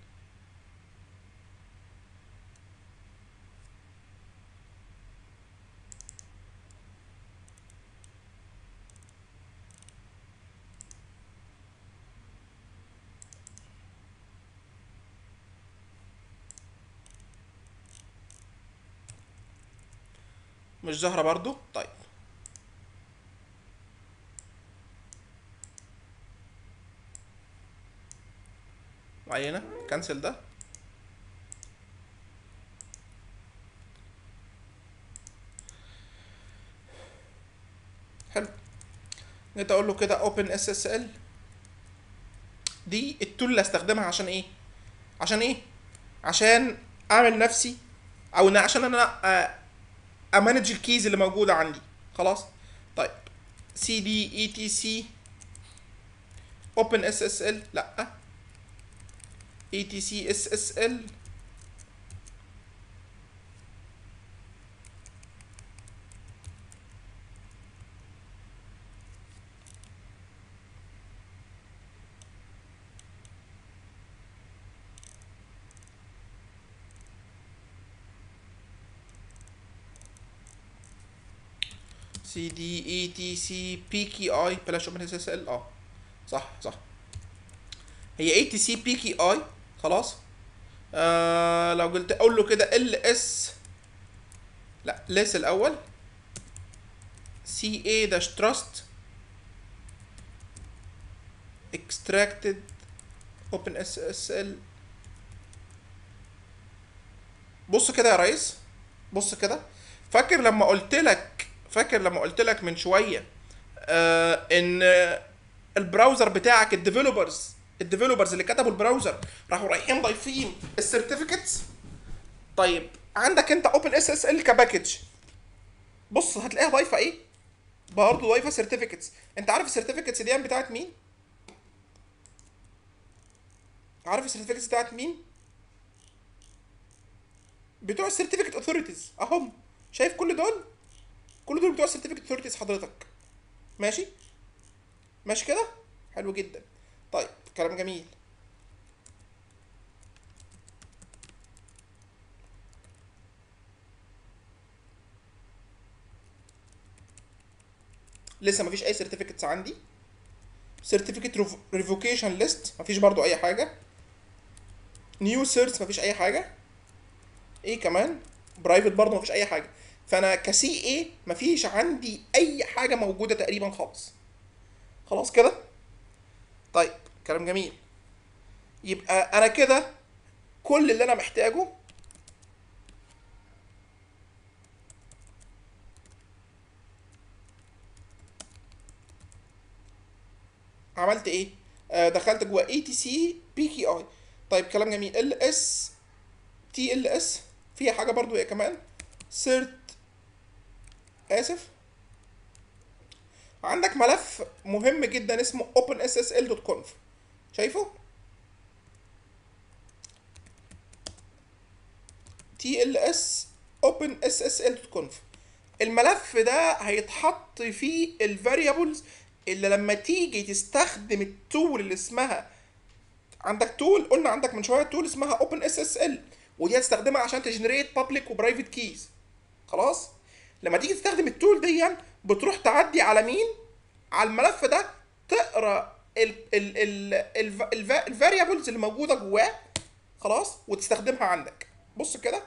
مش ظاهرة برضو طيب وعلينا كنسل ده حلو جيت اقول له كده open SSL دي التول اللي استخدمها عشان ايه عشان ايه عشان اعمل نفسي او إن عشان انا آه، امانج الكيز اللي موجوده عندي خلاص طيب سي دي اي تي سي اوبن اس اس ال لا اي تي سي اس اس ال سي دي اي تي سي بي كي اي بلاش اوبن اس اس ال اه صح صح هي اي تي سي بي كي اي خلاص آه لو قلت اقول له كده ال اس لا ليس الاول سي اي داش تراست extracted open اس اس ال بص كده يا ريس بص كده فاكر لما قلت لك فاكر لما قلت لك من شويه آه ان البراوزر بتاعك الديفلوبرز الديفلوبرز اللي كتبوا البراوزر راحوا رايحين ضايفين السيرتيفيكتس طيب عندك انت اوبن اس اس ال كباكج بص هتلاقيها ضايفه ايه برضه ضايفه سيرتيفيكتس انت عارف السيرتيفيكتس دي بتاعت مين عارف السيرتيفيكتس بتاعت مين بتوع السيرتيفيكت اوثوريتيز اهم شايف كل دول كل دول بتوع السيرتيفيكت اوثوريتيز حضرتك ماشي ماشي كده حلو جدا طيب كلام جميل لسه مفيش اي سيرتيفيكتس عندي سيرتيفيكت ريفوكيشن ليست مفيش برضو اي حاجه نيو سيرتس مفيش اي حاجه ايه كمان برايفت برضو مفيش اي حاجه فانا كسي اي مفيش عندي اي حاجه موجوده تقريبا خالص خلاص كده طيب كلام جميل يبقى انا كده كل اللي انا محتاجه عملت ايه آه دخلت جوه اي تي سي بي كي اي طيب كلام جميل ال اس تي ال اس فيها حاجه برضو هي كمان سيرت اسف عندك ملف مهم جدا اسمه openssl.conf شايفه tls openssl.conf الملف ده هيتحط فيه الفاريبلز اللي لما تيجي تستخدم التول اللي اسمها عندك تول قلنا عندك من شويه تول اسمها اوبن اس اس ال ودي هتستخدمها عشان تجنريت بابليك وبرايفت كيز خلاص لما تيجي تستخدم التول دي بتروح تعدي على مين على الملف ده تقرا الفاريبلز اللي موجوده جواه خلاص وتستخدمها عندك بص كده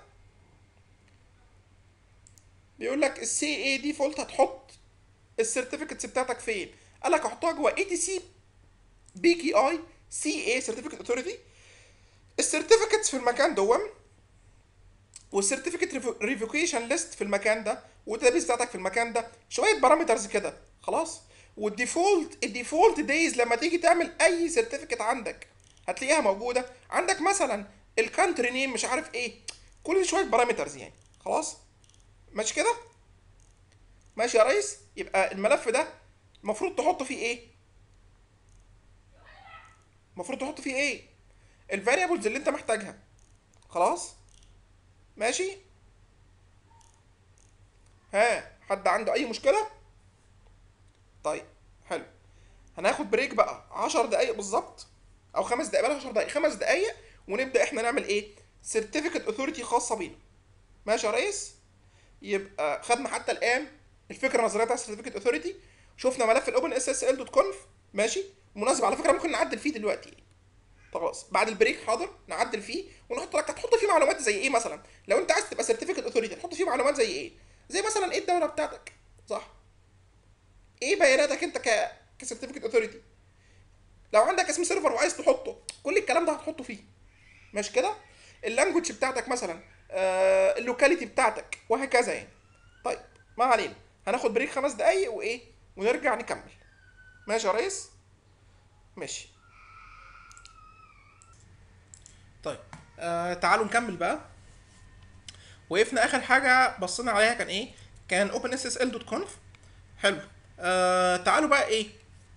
بيقول لك السي اي ديفولت هتحط السيرتيفيكتس بتاعتك فين قال لك احطها جوه اي تي سي بي كي اي سي اي سيرتيفيكت اوثوريتي السيرتيفيكتس في المكان دوم والسيرتيفيكت ريفوكيشن ليست في المكان ده والداتابيس بتاعتك في المكان ده شويه بارامترز كده خلاص والديفولت الديفولت دايز لما تيجي تعمل اي سيرتيفيكت عندك هتلاقيها موجوده عندك مثلا الكانتري نيم مش عارف ايه كل شويه بارامترز يعني خلاص ماشي كده ماشي يا ريس يبقى الملف ده المفروض تحط فيه ايه المفروض تحط فيه ايه الفاريبلز اللي انت محتاجها خلاص ماشي ها حد عنده اي مشكله طيب حلو هناخد بريك بقى 10 دقايق بالظبط او خمس دقايق بلاش 10 دقايق خمس دقايق ونبدا احنا نعمل ايه سيرتيفيكت اوثوريتي خاصه بينا ماشي يا ريس يبقى خدنا حتى الان الفكره النظريه بتاعت سيرتيفيكت اوثوريتي شفنا ملف الاوبن اس اس ال دوت كونف ماشي مناسب على فكره ممكن نعدل فيه دلوقتي خلاص بعد البريك حاضر نعدل فيه ونحط لك هتحط فيه معلومات زي ايه مثلا لو انت عايز تبقى سيرتيفيكت اوثوريتي هتحط فيه معلومات زي ايه زي مثلا ايه الدوله بتاعتك صح ايه بياناتك انت ك كسيرتيفيكت اوثوريتي لو عندك اسم سيرفر وعايز تحطه كل الكلام ده هتحطه فيه ماشي كده اللانجوج بتاعتك مثلا آه اللوكاليتي بتاعتك وهكذا يعني طيب ما علينا هناخد بريك خمس دقايق وايه ونرجع نكمل ماشي يا ريس ماشي طيب آه تعالوا نكمل بقى وقفنا اخر حاجه بصينا عليها كان ايه كان OpenSSL.conf حلو آه تعالوا بقى ايه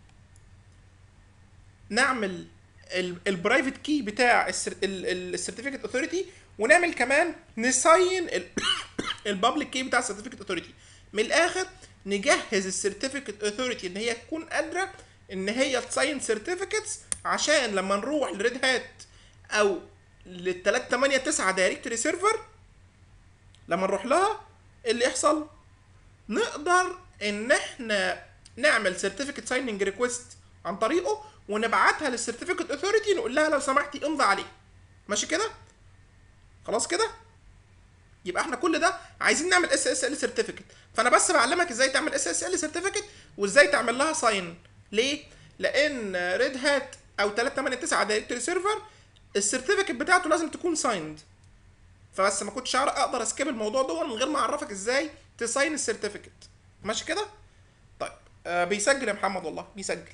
نعمل البرايفت كي بتاع السيرتيفيكت اوثوريتي ونعمل كمان نساين البابليك كي بتاع السيرتيفيكت اوثوريتي من الاخر نجهز السيرتيفيكت اوثوريتي ان هي تكون قادره ان هي تساين سيرتيفيكتس عشان لما نروح لريد هات او لل 389 دايركتوري سيرفر لما نروح لها إيه اللي يحصل نقدر ان احنا نعمل سيرتيفيكت سايننج ريكويست عن طريقه ونبعتها للسيرتيفيكت اوثوريتي نقول لها لو سمحتي امضي عليه ماشي كده خلاص كده يبقى احنا كل ده عايزين نعمل اس اس ال سيرتيفيكت فانا بس بعلمك ازاي تعمل اس اس ال سيرتيفيكت وازاي تعمل لها ساين ليه لان ريد هات او 389 دايركتوري سيرفر السيرتيفيكت بتاعته لازم تكون سايند فبس ما كنتش أعرف- اقدر اسكيب الموضوع ده من غير ما اعرفك ازاي تساين السيرتيفيكت ماشي كده طيب آه بيسجل يا محمد والله بيسجل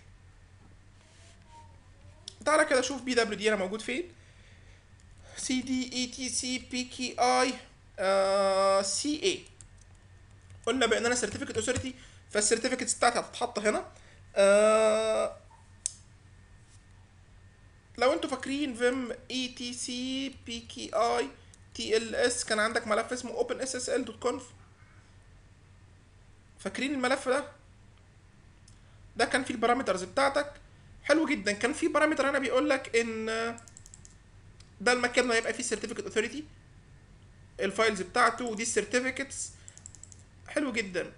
تعالى كده شوف بي دبليو دي انا موجود فين سي دي اي تي سي بي كي اي سي اي قلنا باننا سيرتيفيكت اوثوريتي فالسيرتيفيكتس بتاعتي هتتحط هنا آه لو انتوا فاكرين فيم اي تي سي بي كي اي تي ال اس كان عندك ملف اسمه اوبن اس اس ال دوت كونف فاكرين الملف ده ده كان فيه البارامترز بتاعتك حلو جدا كان في بارامتر هنا بيقول لك ان ده المكان اللي هيبقى فيه سيرتيفيكت اوثوريتي الفايلز بتاعته ودي السيرتيفيكتس حلو جدا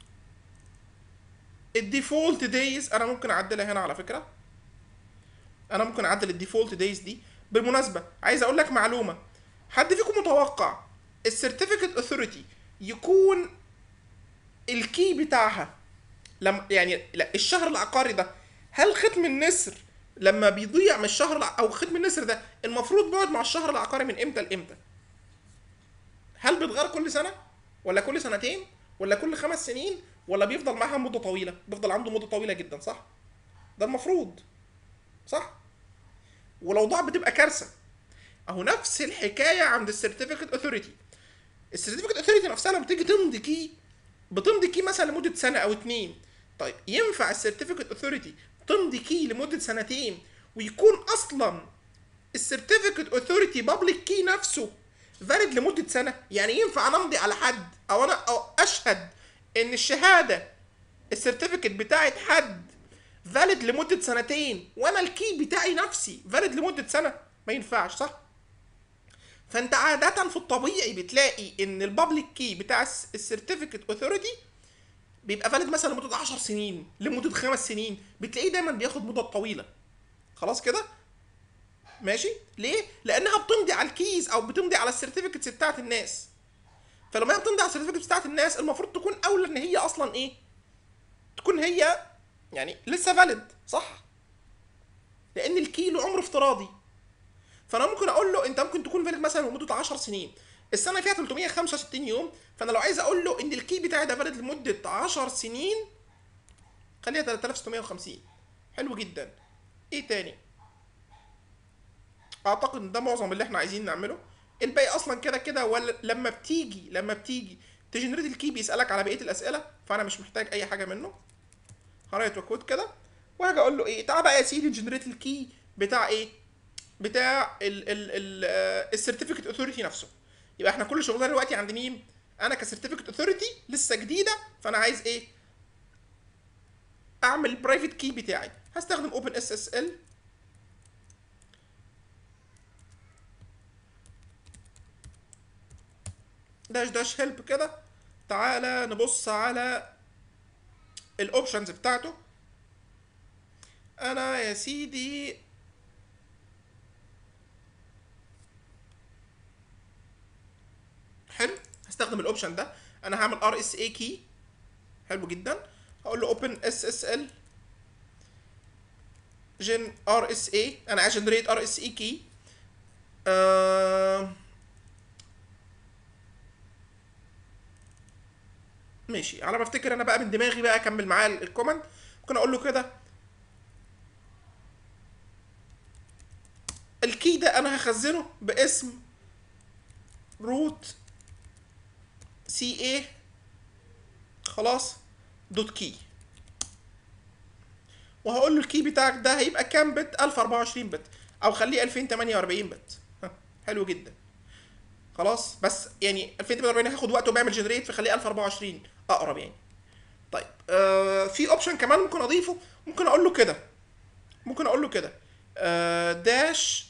الديفولت دايز انا ممكن اعدلها هنا على فكره انا ممكن اعدل الديفولت دايز دي بالمناسبه عايز اقول لك معلومه حد فيكم متوقع السيرتيفيكت اوثوريتي يكون الكي بتاعها لما يعني لا الشهر العقاري ده هل ختم النسر لما بيضيع من الشهر الع... او ختم النسر ده المفروض بيقعد مع الشهر العقاري من امتى لامتى هل بيتغير كل سنه ولا كل سنتين ولا كل خمس سنين ولا بيفضل معاها مده طويله بيفضل عنده مده طويله جدا صح ده المفروض صح ولو ضاع بتبقى كارثه اهو نفس الحكايه عند السيرتيفيكت اوثوريتي السيرتيفيكت اوثوريتي نفسها لما بتيجي تمضي كي بتمضي كي مثلا لمده سنه او اتنين طيب ينفع السيرتيفيكت اوثوريتي تمضي كي لمده سنتين ويكون اصلا السيرتيفيكت اوثوريتي بابليك كي نفسه فاليد لمده سنه يعني ينفع انا امضي على حد او انا أو اشهد ان الشهاده السيرتيفيكت بتاعت حد فاليد لمده سنتين وانا الكي بتاعي نفسي فاليد لمده سنه ما ينفعش صح فانت عاده في الطبيعي بتلاقي ان البابليك كي بتاع السيرتيفيكت اوثوريتي بيبقى فاليد مثلا لمده 10 سنين لمده خمس سنين بتلاقيه دايما بياخد مدة طويله خلاص كده ماشي ليه لانها بتمضي على الكيز او بتمضي على السيرتيفيكتس بتاعت الناس فلما هي بتمضي على السيرتيفيكتس بتاعت الناس المفروض تكون اولى ان هي اصلا ايه تكون هي يعني لسه فاليد صح لان الكي له عمر افتراضي فانا ممكن اقول له انت ممكن تكون فاليد مثلا لمده 10 سنين السنه فيها 365 يوم فانا لو عايز اقول له ان الكي بتاعي ده فاليد لمده 10 سنين خليها 3650 حلو جدا ايه تاني اعتقد ان ده معظم اللي احنا عايزين نعمله الباقي اصلا كده كده ولا لما بتيجي لما بتيجي تجنريت الكي بيسالك على بقيه الاسئله فانا مش محتاج اي حاجه منه هرايت وكود كده وهاجي اقول له ايه تعال بقى يا سيدي جنريت الكي بتاع ايه بتاع ال ال ال السيرتيفيكت اوثوريتي نفسه يبقى احنا كل شغلنا دلوقتي عند مين انا كسيرتيفيكت اوثوريتي لسه جديده فانا عايز ايه اعمل البرايفت كي بتاعي هستخدم اوبن اس اس ال داش داش هيلب كده تعالى نبص على الاوبشنز بتاعته انا يا سيدي حلو هستخدم الاوبشن ده انا هعمل ار اس اي كي حلو جدا هقول له اوبن اس اس ال جن ار اس اي انا عايز جنريت ار اس اي كي ماشي على ما افتكر انا بقى من دماغي بقى اكمل معاه الكومنت ممكن اقول له كده الكي ده انا هخزنه باسم روت سي اي خلاص دوت كي وهقول له الكي بتاعك ده هيبقى كام بت 1024 بت او خليه 2048 بت ها، حلو جدا خلاص بس يعني 2048 هياخد وقت وبيعمل جنريت فخليه 1024 اقرب يعني طيب آه في اوبشن كمان ممكن اضيفه ممكن اقول له كده ممكن اقول له كده آه داش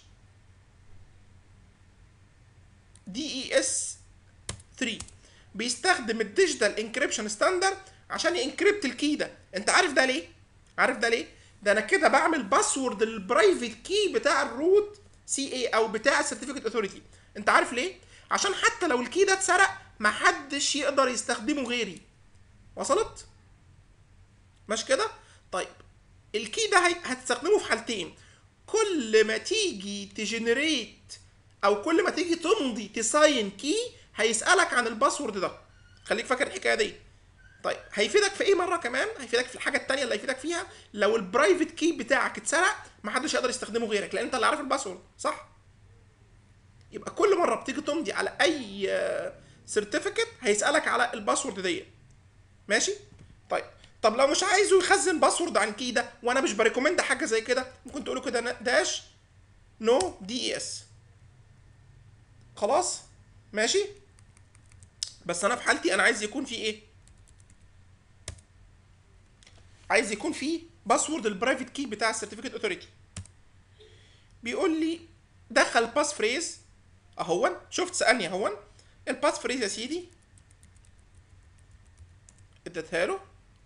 دي اي اس 3 بيستخدم الديجيتال انكريبشن ستاندرد عشان ينكريبت الكي ده انت عارف ده ليه عارف ده ليه ده انا كده بعمل باسورد للبرايفت كي بتاع الروت سي اي او بتاع السيرتيفيكت اوثوريتي انت عارف ليه عشان حتى لو الكي ده اتسرق محدش يقدر يستخدمه غيري وصلت مش كده طيب الكي ده هي- هتستخدمه في حالتين كل ما تيجي تجنريت او كل ما تيجي تمضي تساين كي هيسالك عن الباسورد ده خليك فاكر الحكايه دي طيب هيفيدك في ايه مره كمان هيفيدك في الحاجه التانية اللي هيفيدك فيها لو البرايفت كي بتاعك اتسرق محدش يقدر يستخدمه غيرك لان انت اللي عارف الباسورد صح يبقى كل مره بتيجي تمضي على اي سيرتيفيكت هيسالك على الباسورد دي ماشي طيب طب لو مش عايزه يخزن باسورد عن كي ده وانا مش بريكومند حاجه زي كده ممكن تقوله كده داش نو دي اي اس خلاص ماشي بس انا في حالتي انا عايز يكون في ايه عايز يكون في باسورد البرايفت كي بتاع السيرتيفيكت اوثوريتي بيقول لي دخل باس فريز اهون شفت سالني اهون الباس فريز يا سيدي اديتها له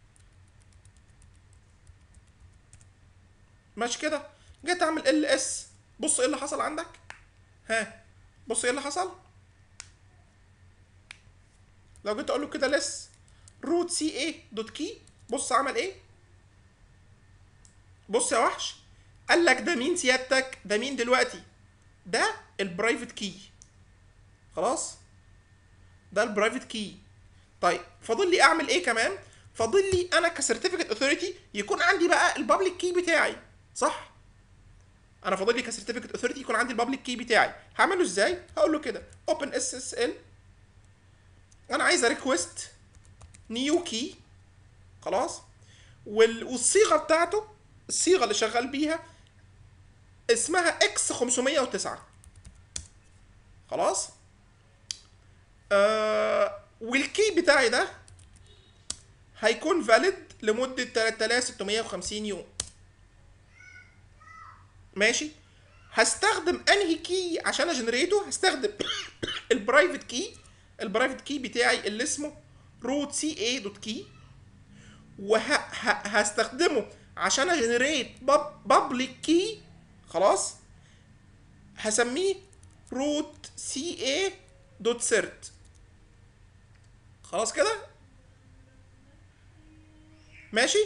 ماشي كده جيت اعمل ال اس بص ايه اللي حصل عندك ها بص ايه اللي حصل لو جيت اقول له كده لس روت سي اي دوت كي بص عمل ايه بص يا وحش قال لك ده مين سيادتك ده مين دلوقتي ده البرايفت كي خلاص ده البرايفت كي طيب فاضل لي اعمل ايه كمان فاضل لي انا كسيرتيفيكت اوثوريتي يكون عندي بقى البابليك كي بتاعي صح انا فاضل لي كسيرتيفيكت اوثوريتي يكون عندي البابليك كي بتاعي هعمله ازاي هقول له كده اوبن اس اس ال انا عايز ريكويست نيو كي خلاص وال- والصيغه بتاعته الصيغه اللي شغال بيها اسمها اكس 509 خلاص آه والكي بتاعي ده هيكون فاليد لمدة 3650 يوم ماشي هستخدم انهي كي عشان اجنريته هستخدم البرايفت كي البرايفت كي بتاعي اللي اسمه روت سي اي دوت كي وهستخدمه عشان اجنريت بابليك كي خلاص هسميه روت سي اي دوت سيرت خلاص كده ماشي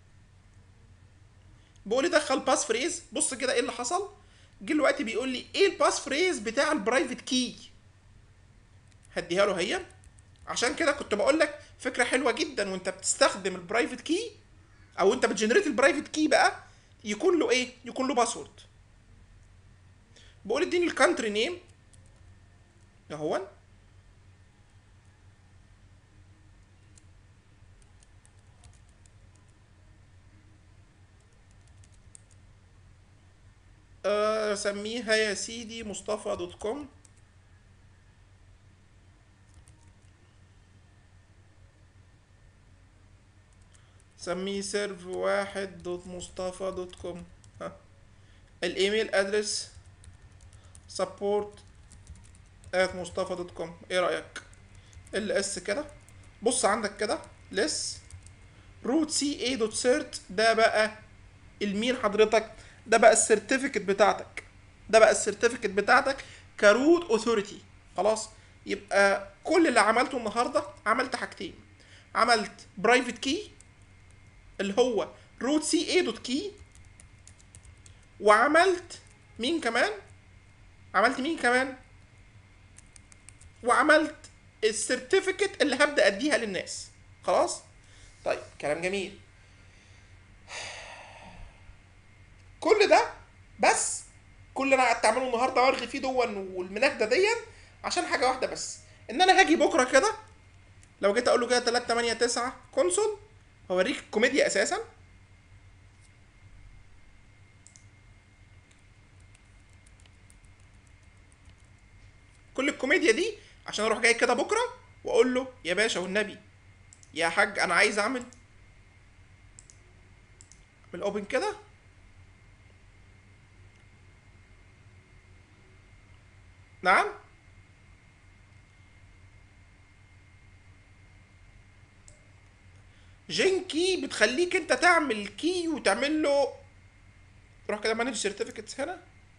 بيقول لي دخل باس فريز بص كده ايه اللي حصل جه دلوقتي بيقول لي ايه الباس فريز بتاع البرايفت كي هديها له هي عشان كده كنت بقول لك فكره حلوه جدا وانت بتستخدم البرايفت كي او انت بتجنريت البرايفت كي بقى يكون له ايه يكون له باسورد بقول اديني الكانتري نيم اهون آه، سميها يا سيدي مصطفى دوت كوم سميه سيرف واحد دوت مصطفى دوت كوم ها الايميل ادرس سبورت ات مصطفى دوت كوم ايه رايك ال اس كده بص عندك كده لس روت سي اي دوت سيرت ده بقى المين حضرتك ده بقى السيرتيفيكت بتاعتك ده بقى السيرتيفيكت بتاعتك كروت اوثوريتي خلاص يبقى كل اللي عملته النهارده عملت حاجتين عملت برايفت كي اللي هو روت سي اي دوت كي وعملت مين كمان عملت مين كمان وعملت السيرتيفيكت اللي هبدا اديها للناس خلاص طيب كلام جميل كل ده بس كل اللي انا قعدت اعمله النهارده وارغي فيه دون والمناكده دي عشان حاجه واحده بس ان انا هاجي بكره كده لو جيت اقول له كده 3 8 9 كونسول هوريك الكوميديا اساسا كل الكوميديا دي عشان اروح جاي كده بكره واقول له يا باشا والنبي يا حاج انا عايز اعمل اعمل اوبن كده نعم جين كي بتخليك انت تعمل كي وتعمل له روح كده مانج سيرتيفيكتس هنا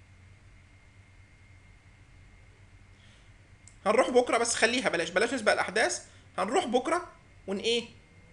هنروح بكره بس خليها بلاش بلاش نسبق الاحداث هنروح بكره ون ايه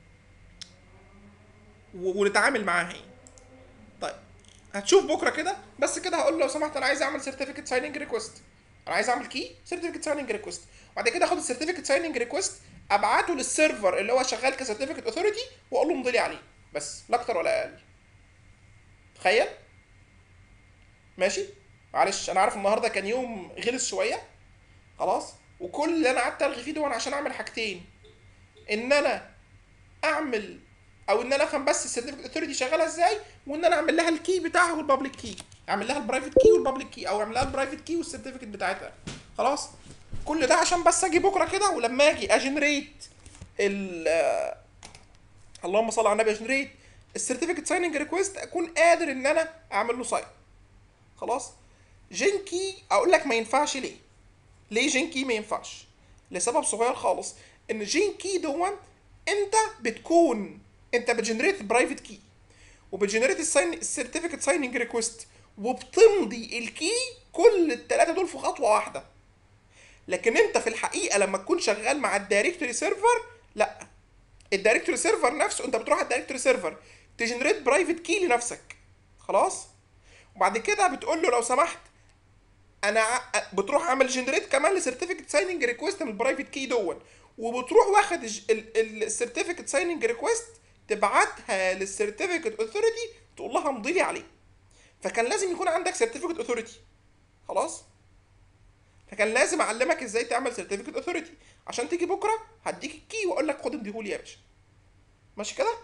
و- ونتعامل معاها ايه طيب هتشوف بكره كده بس كده هقول له لو سمحت انا عايز اعمل سيرتيفيكت سايننج ريكوست انا عايز اعمل كي سيرتيفيكت سايننج ريكوست وبعد كده اخد السيرتيفيكت سايننج ريكوست ابعته للسيرفر اللي هو شغال كسيرتيفيكت اوثوريتي واقول له امضي لي عليه بس لا اكتر ولا اقل تخيل ماشي معلش انا عارف النهارده كان يوم غلس شويه خلاص وكل اللي انا قعدت الغي فيه ده وانا عشان اعمل حاجتين ان انا اعمل او ان انا افهم بس السيرتيفيكت اوثوريتي شغاله ازاي وان انا اعمل لها الكي بتاعها والبابليك كي اعمل لها البرايفت كي والبابليك كي او اعمل لها البرايفت كي والسيرتيفيكت بتاعتها خلاص كل ده عشان بس اجي بكره كده ولما اجي اجنريت ال آه، اللهم صل على النبي اجنريت السيرتيفيكت سايننج ريكويست اكون قادر ان انا اعمل له ساين خلاص جينكي اقول لك ما ينفعش ليه ليه جينكي ما ينفعش لسبب صغير خالص ان جينكي دون انت بتكون انت بتجنريت برايفت كي وبتجنريت الساين السيرتيفيكت سايننج ريكويست وبتمضي الكي كل الثلاثه دول في خطوه واحده لكن انت في الحقيقه لما تكون شغال مع الدايركتوري سيرفر لا الدايركتوري سيرفر نفسه انت بتروح على الدايركتوري سيرفر تجنريت برايفت كي لنفسك خلاص وبعد كده بتقول له لو سمحت انا ع- بتروح عامل جنريت كمان لسيرتيفيكت سايننج ريكويست من البرايفت كي دون وبتروح واخد السيرتيفيكت سايننج ريكويست تبعتها للسيرتيفيكت اوثوريتي تقول لها امضي لي عليه فكان لازم يكون عندك سيرتيفيكت اوثوريتي خلاص فكان لازم اعلمك ازاي تعمل سيرتيفيكت اوثوريتي عشان تيجي بكره هديك الكي واقول لك خد امضيهولي يا باشا ماشي كده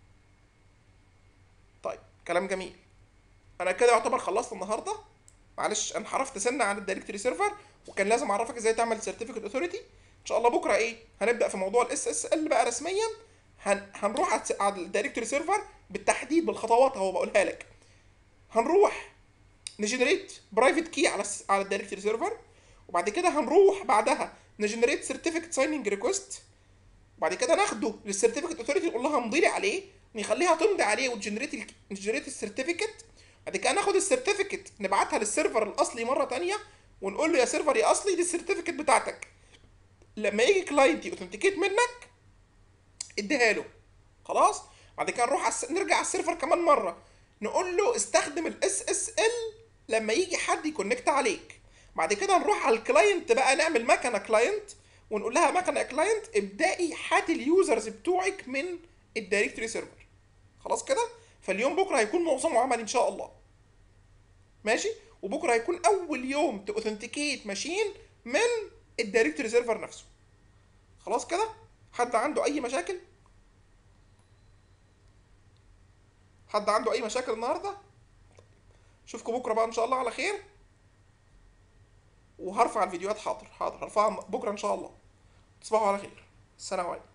طيب كلام جميل انا كده يعتبر خلصت النهارده معلش انا حرفت سنه عن الدايركتوري سيرفر وكان لازم اعرفك ازاي تعمل سيرتيفيكت اوثوريتي ان شاء الله بكره ايه هنبدا في موضوع الاس اس ال بقى رسميا هن... هنروح على الس- على الدايركتوري سيرفر بالتحديد بالخطوات اهو بقولها لك هنروح نجنريت برايفت كي على الس... على الدايركتوري سيرفر وبعد كده هنروح بعدها نجنريت سيرتيفيكت سايننج ريكويست وبعد كده ناخده للسيرتيفيكت اوثوريتي نقول لها امضي لي عليه نخليها تمضي عليه وتجنريت ال... نجنريت السيرتيفيكت بعد كده ناخد السيرتيفيكت نبعتها للسيرفر الاصلي مره تانية ونقول له يا سيرفر يا اصلي دي السيرتيفيكت بتاعتك لما يجي كلاينت يوثنتيكيت منك اديها له خلاص بعد كده نروح على الس... نرجع على السيرفر كمان مره نقول له استخدم الاس اس ال لما يجي حد يكونكت عليك بعد كده نروح على الكلاينت بقى نعمل مكنه كلاينت ونقول لها مكنه كلاينت ابدأي هاتي اليوزرز بتوعك من الدايركتوري سيرفر خلاص كده فاليوم بكره هيكون معظمه عمل ان شاء الله ماشي وبكره هيكون اول يوم تاوثنتيكيت ماشين من الدايركتوري سيرفر نفسه خلاص كده حد عنده اي مشاكل حد عنده اي مشاكل النهارده اشوفكم بكره بقى ان شاء الله على خير وهرفع الفيديوهات حاضر حاضر هرفعها بكره ان شاء الله تصبحوا على خير السلام عليكم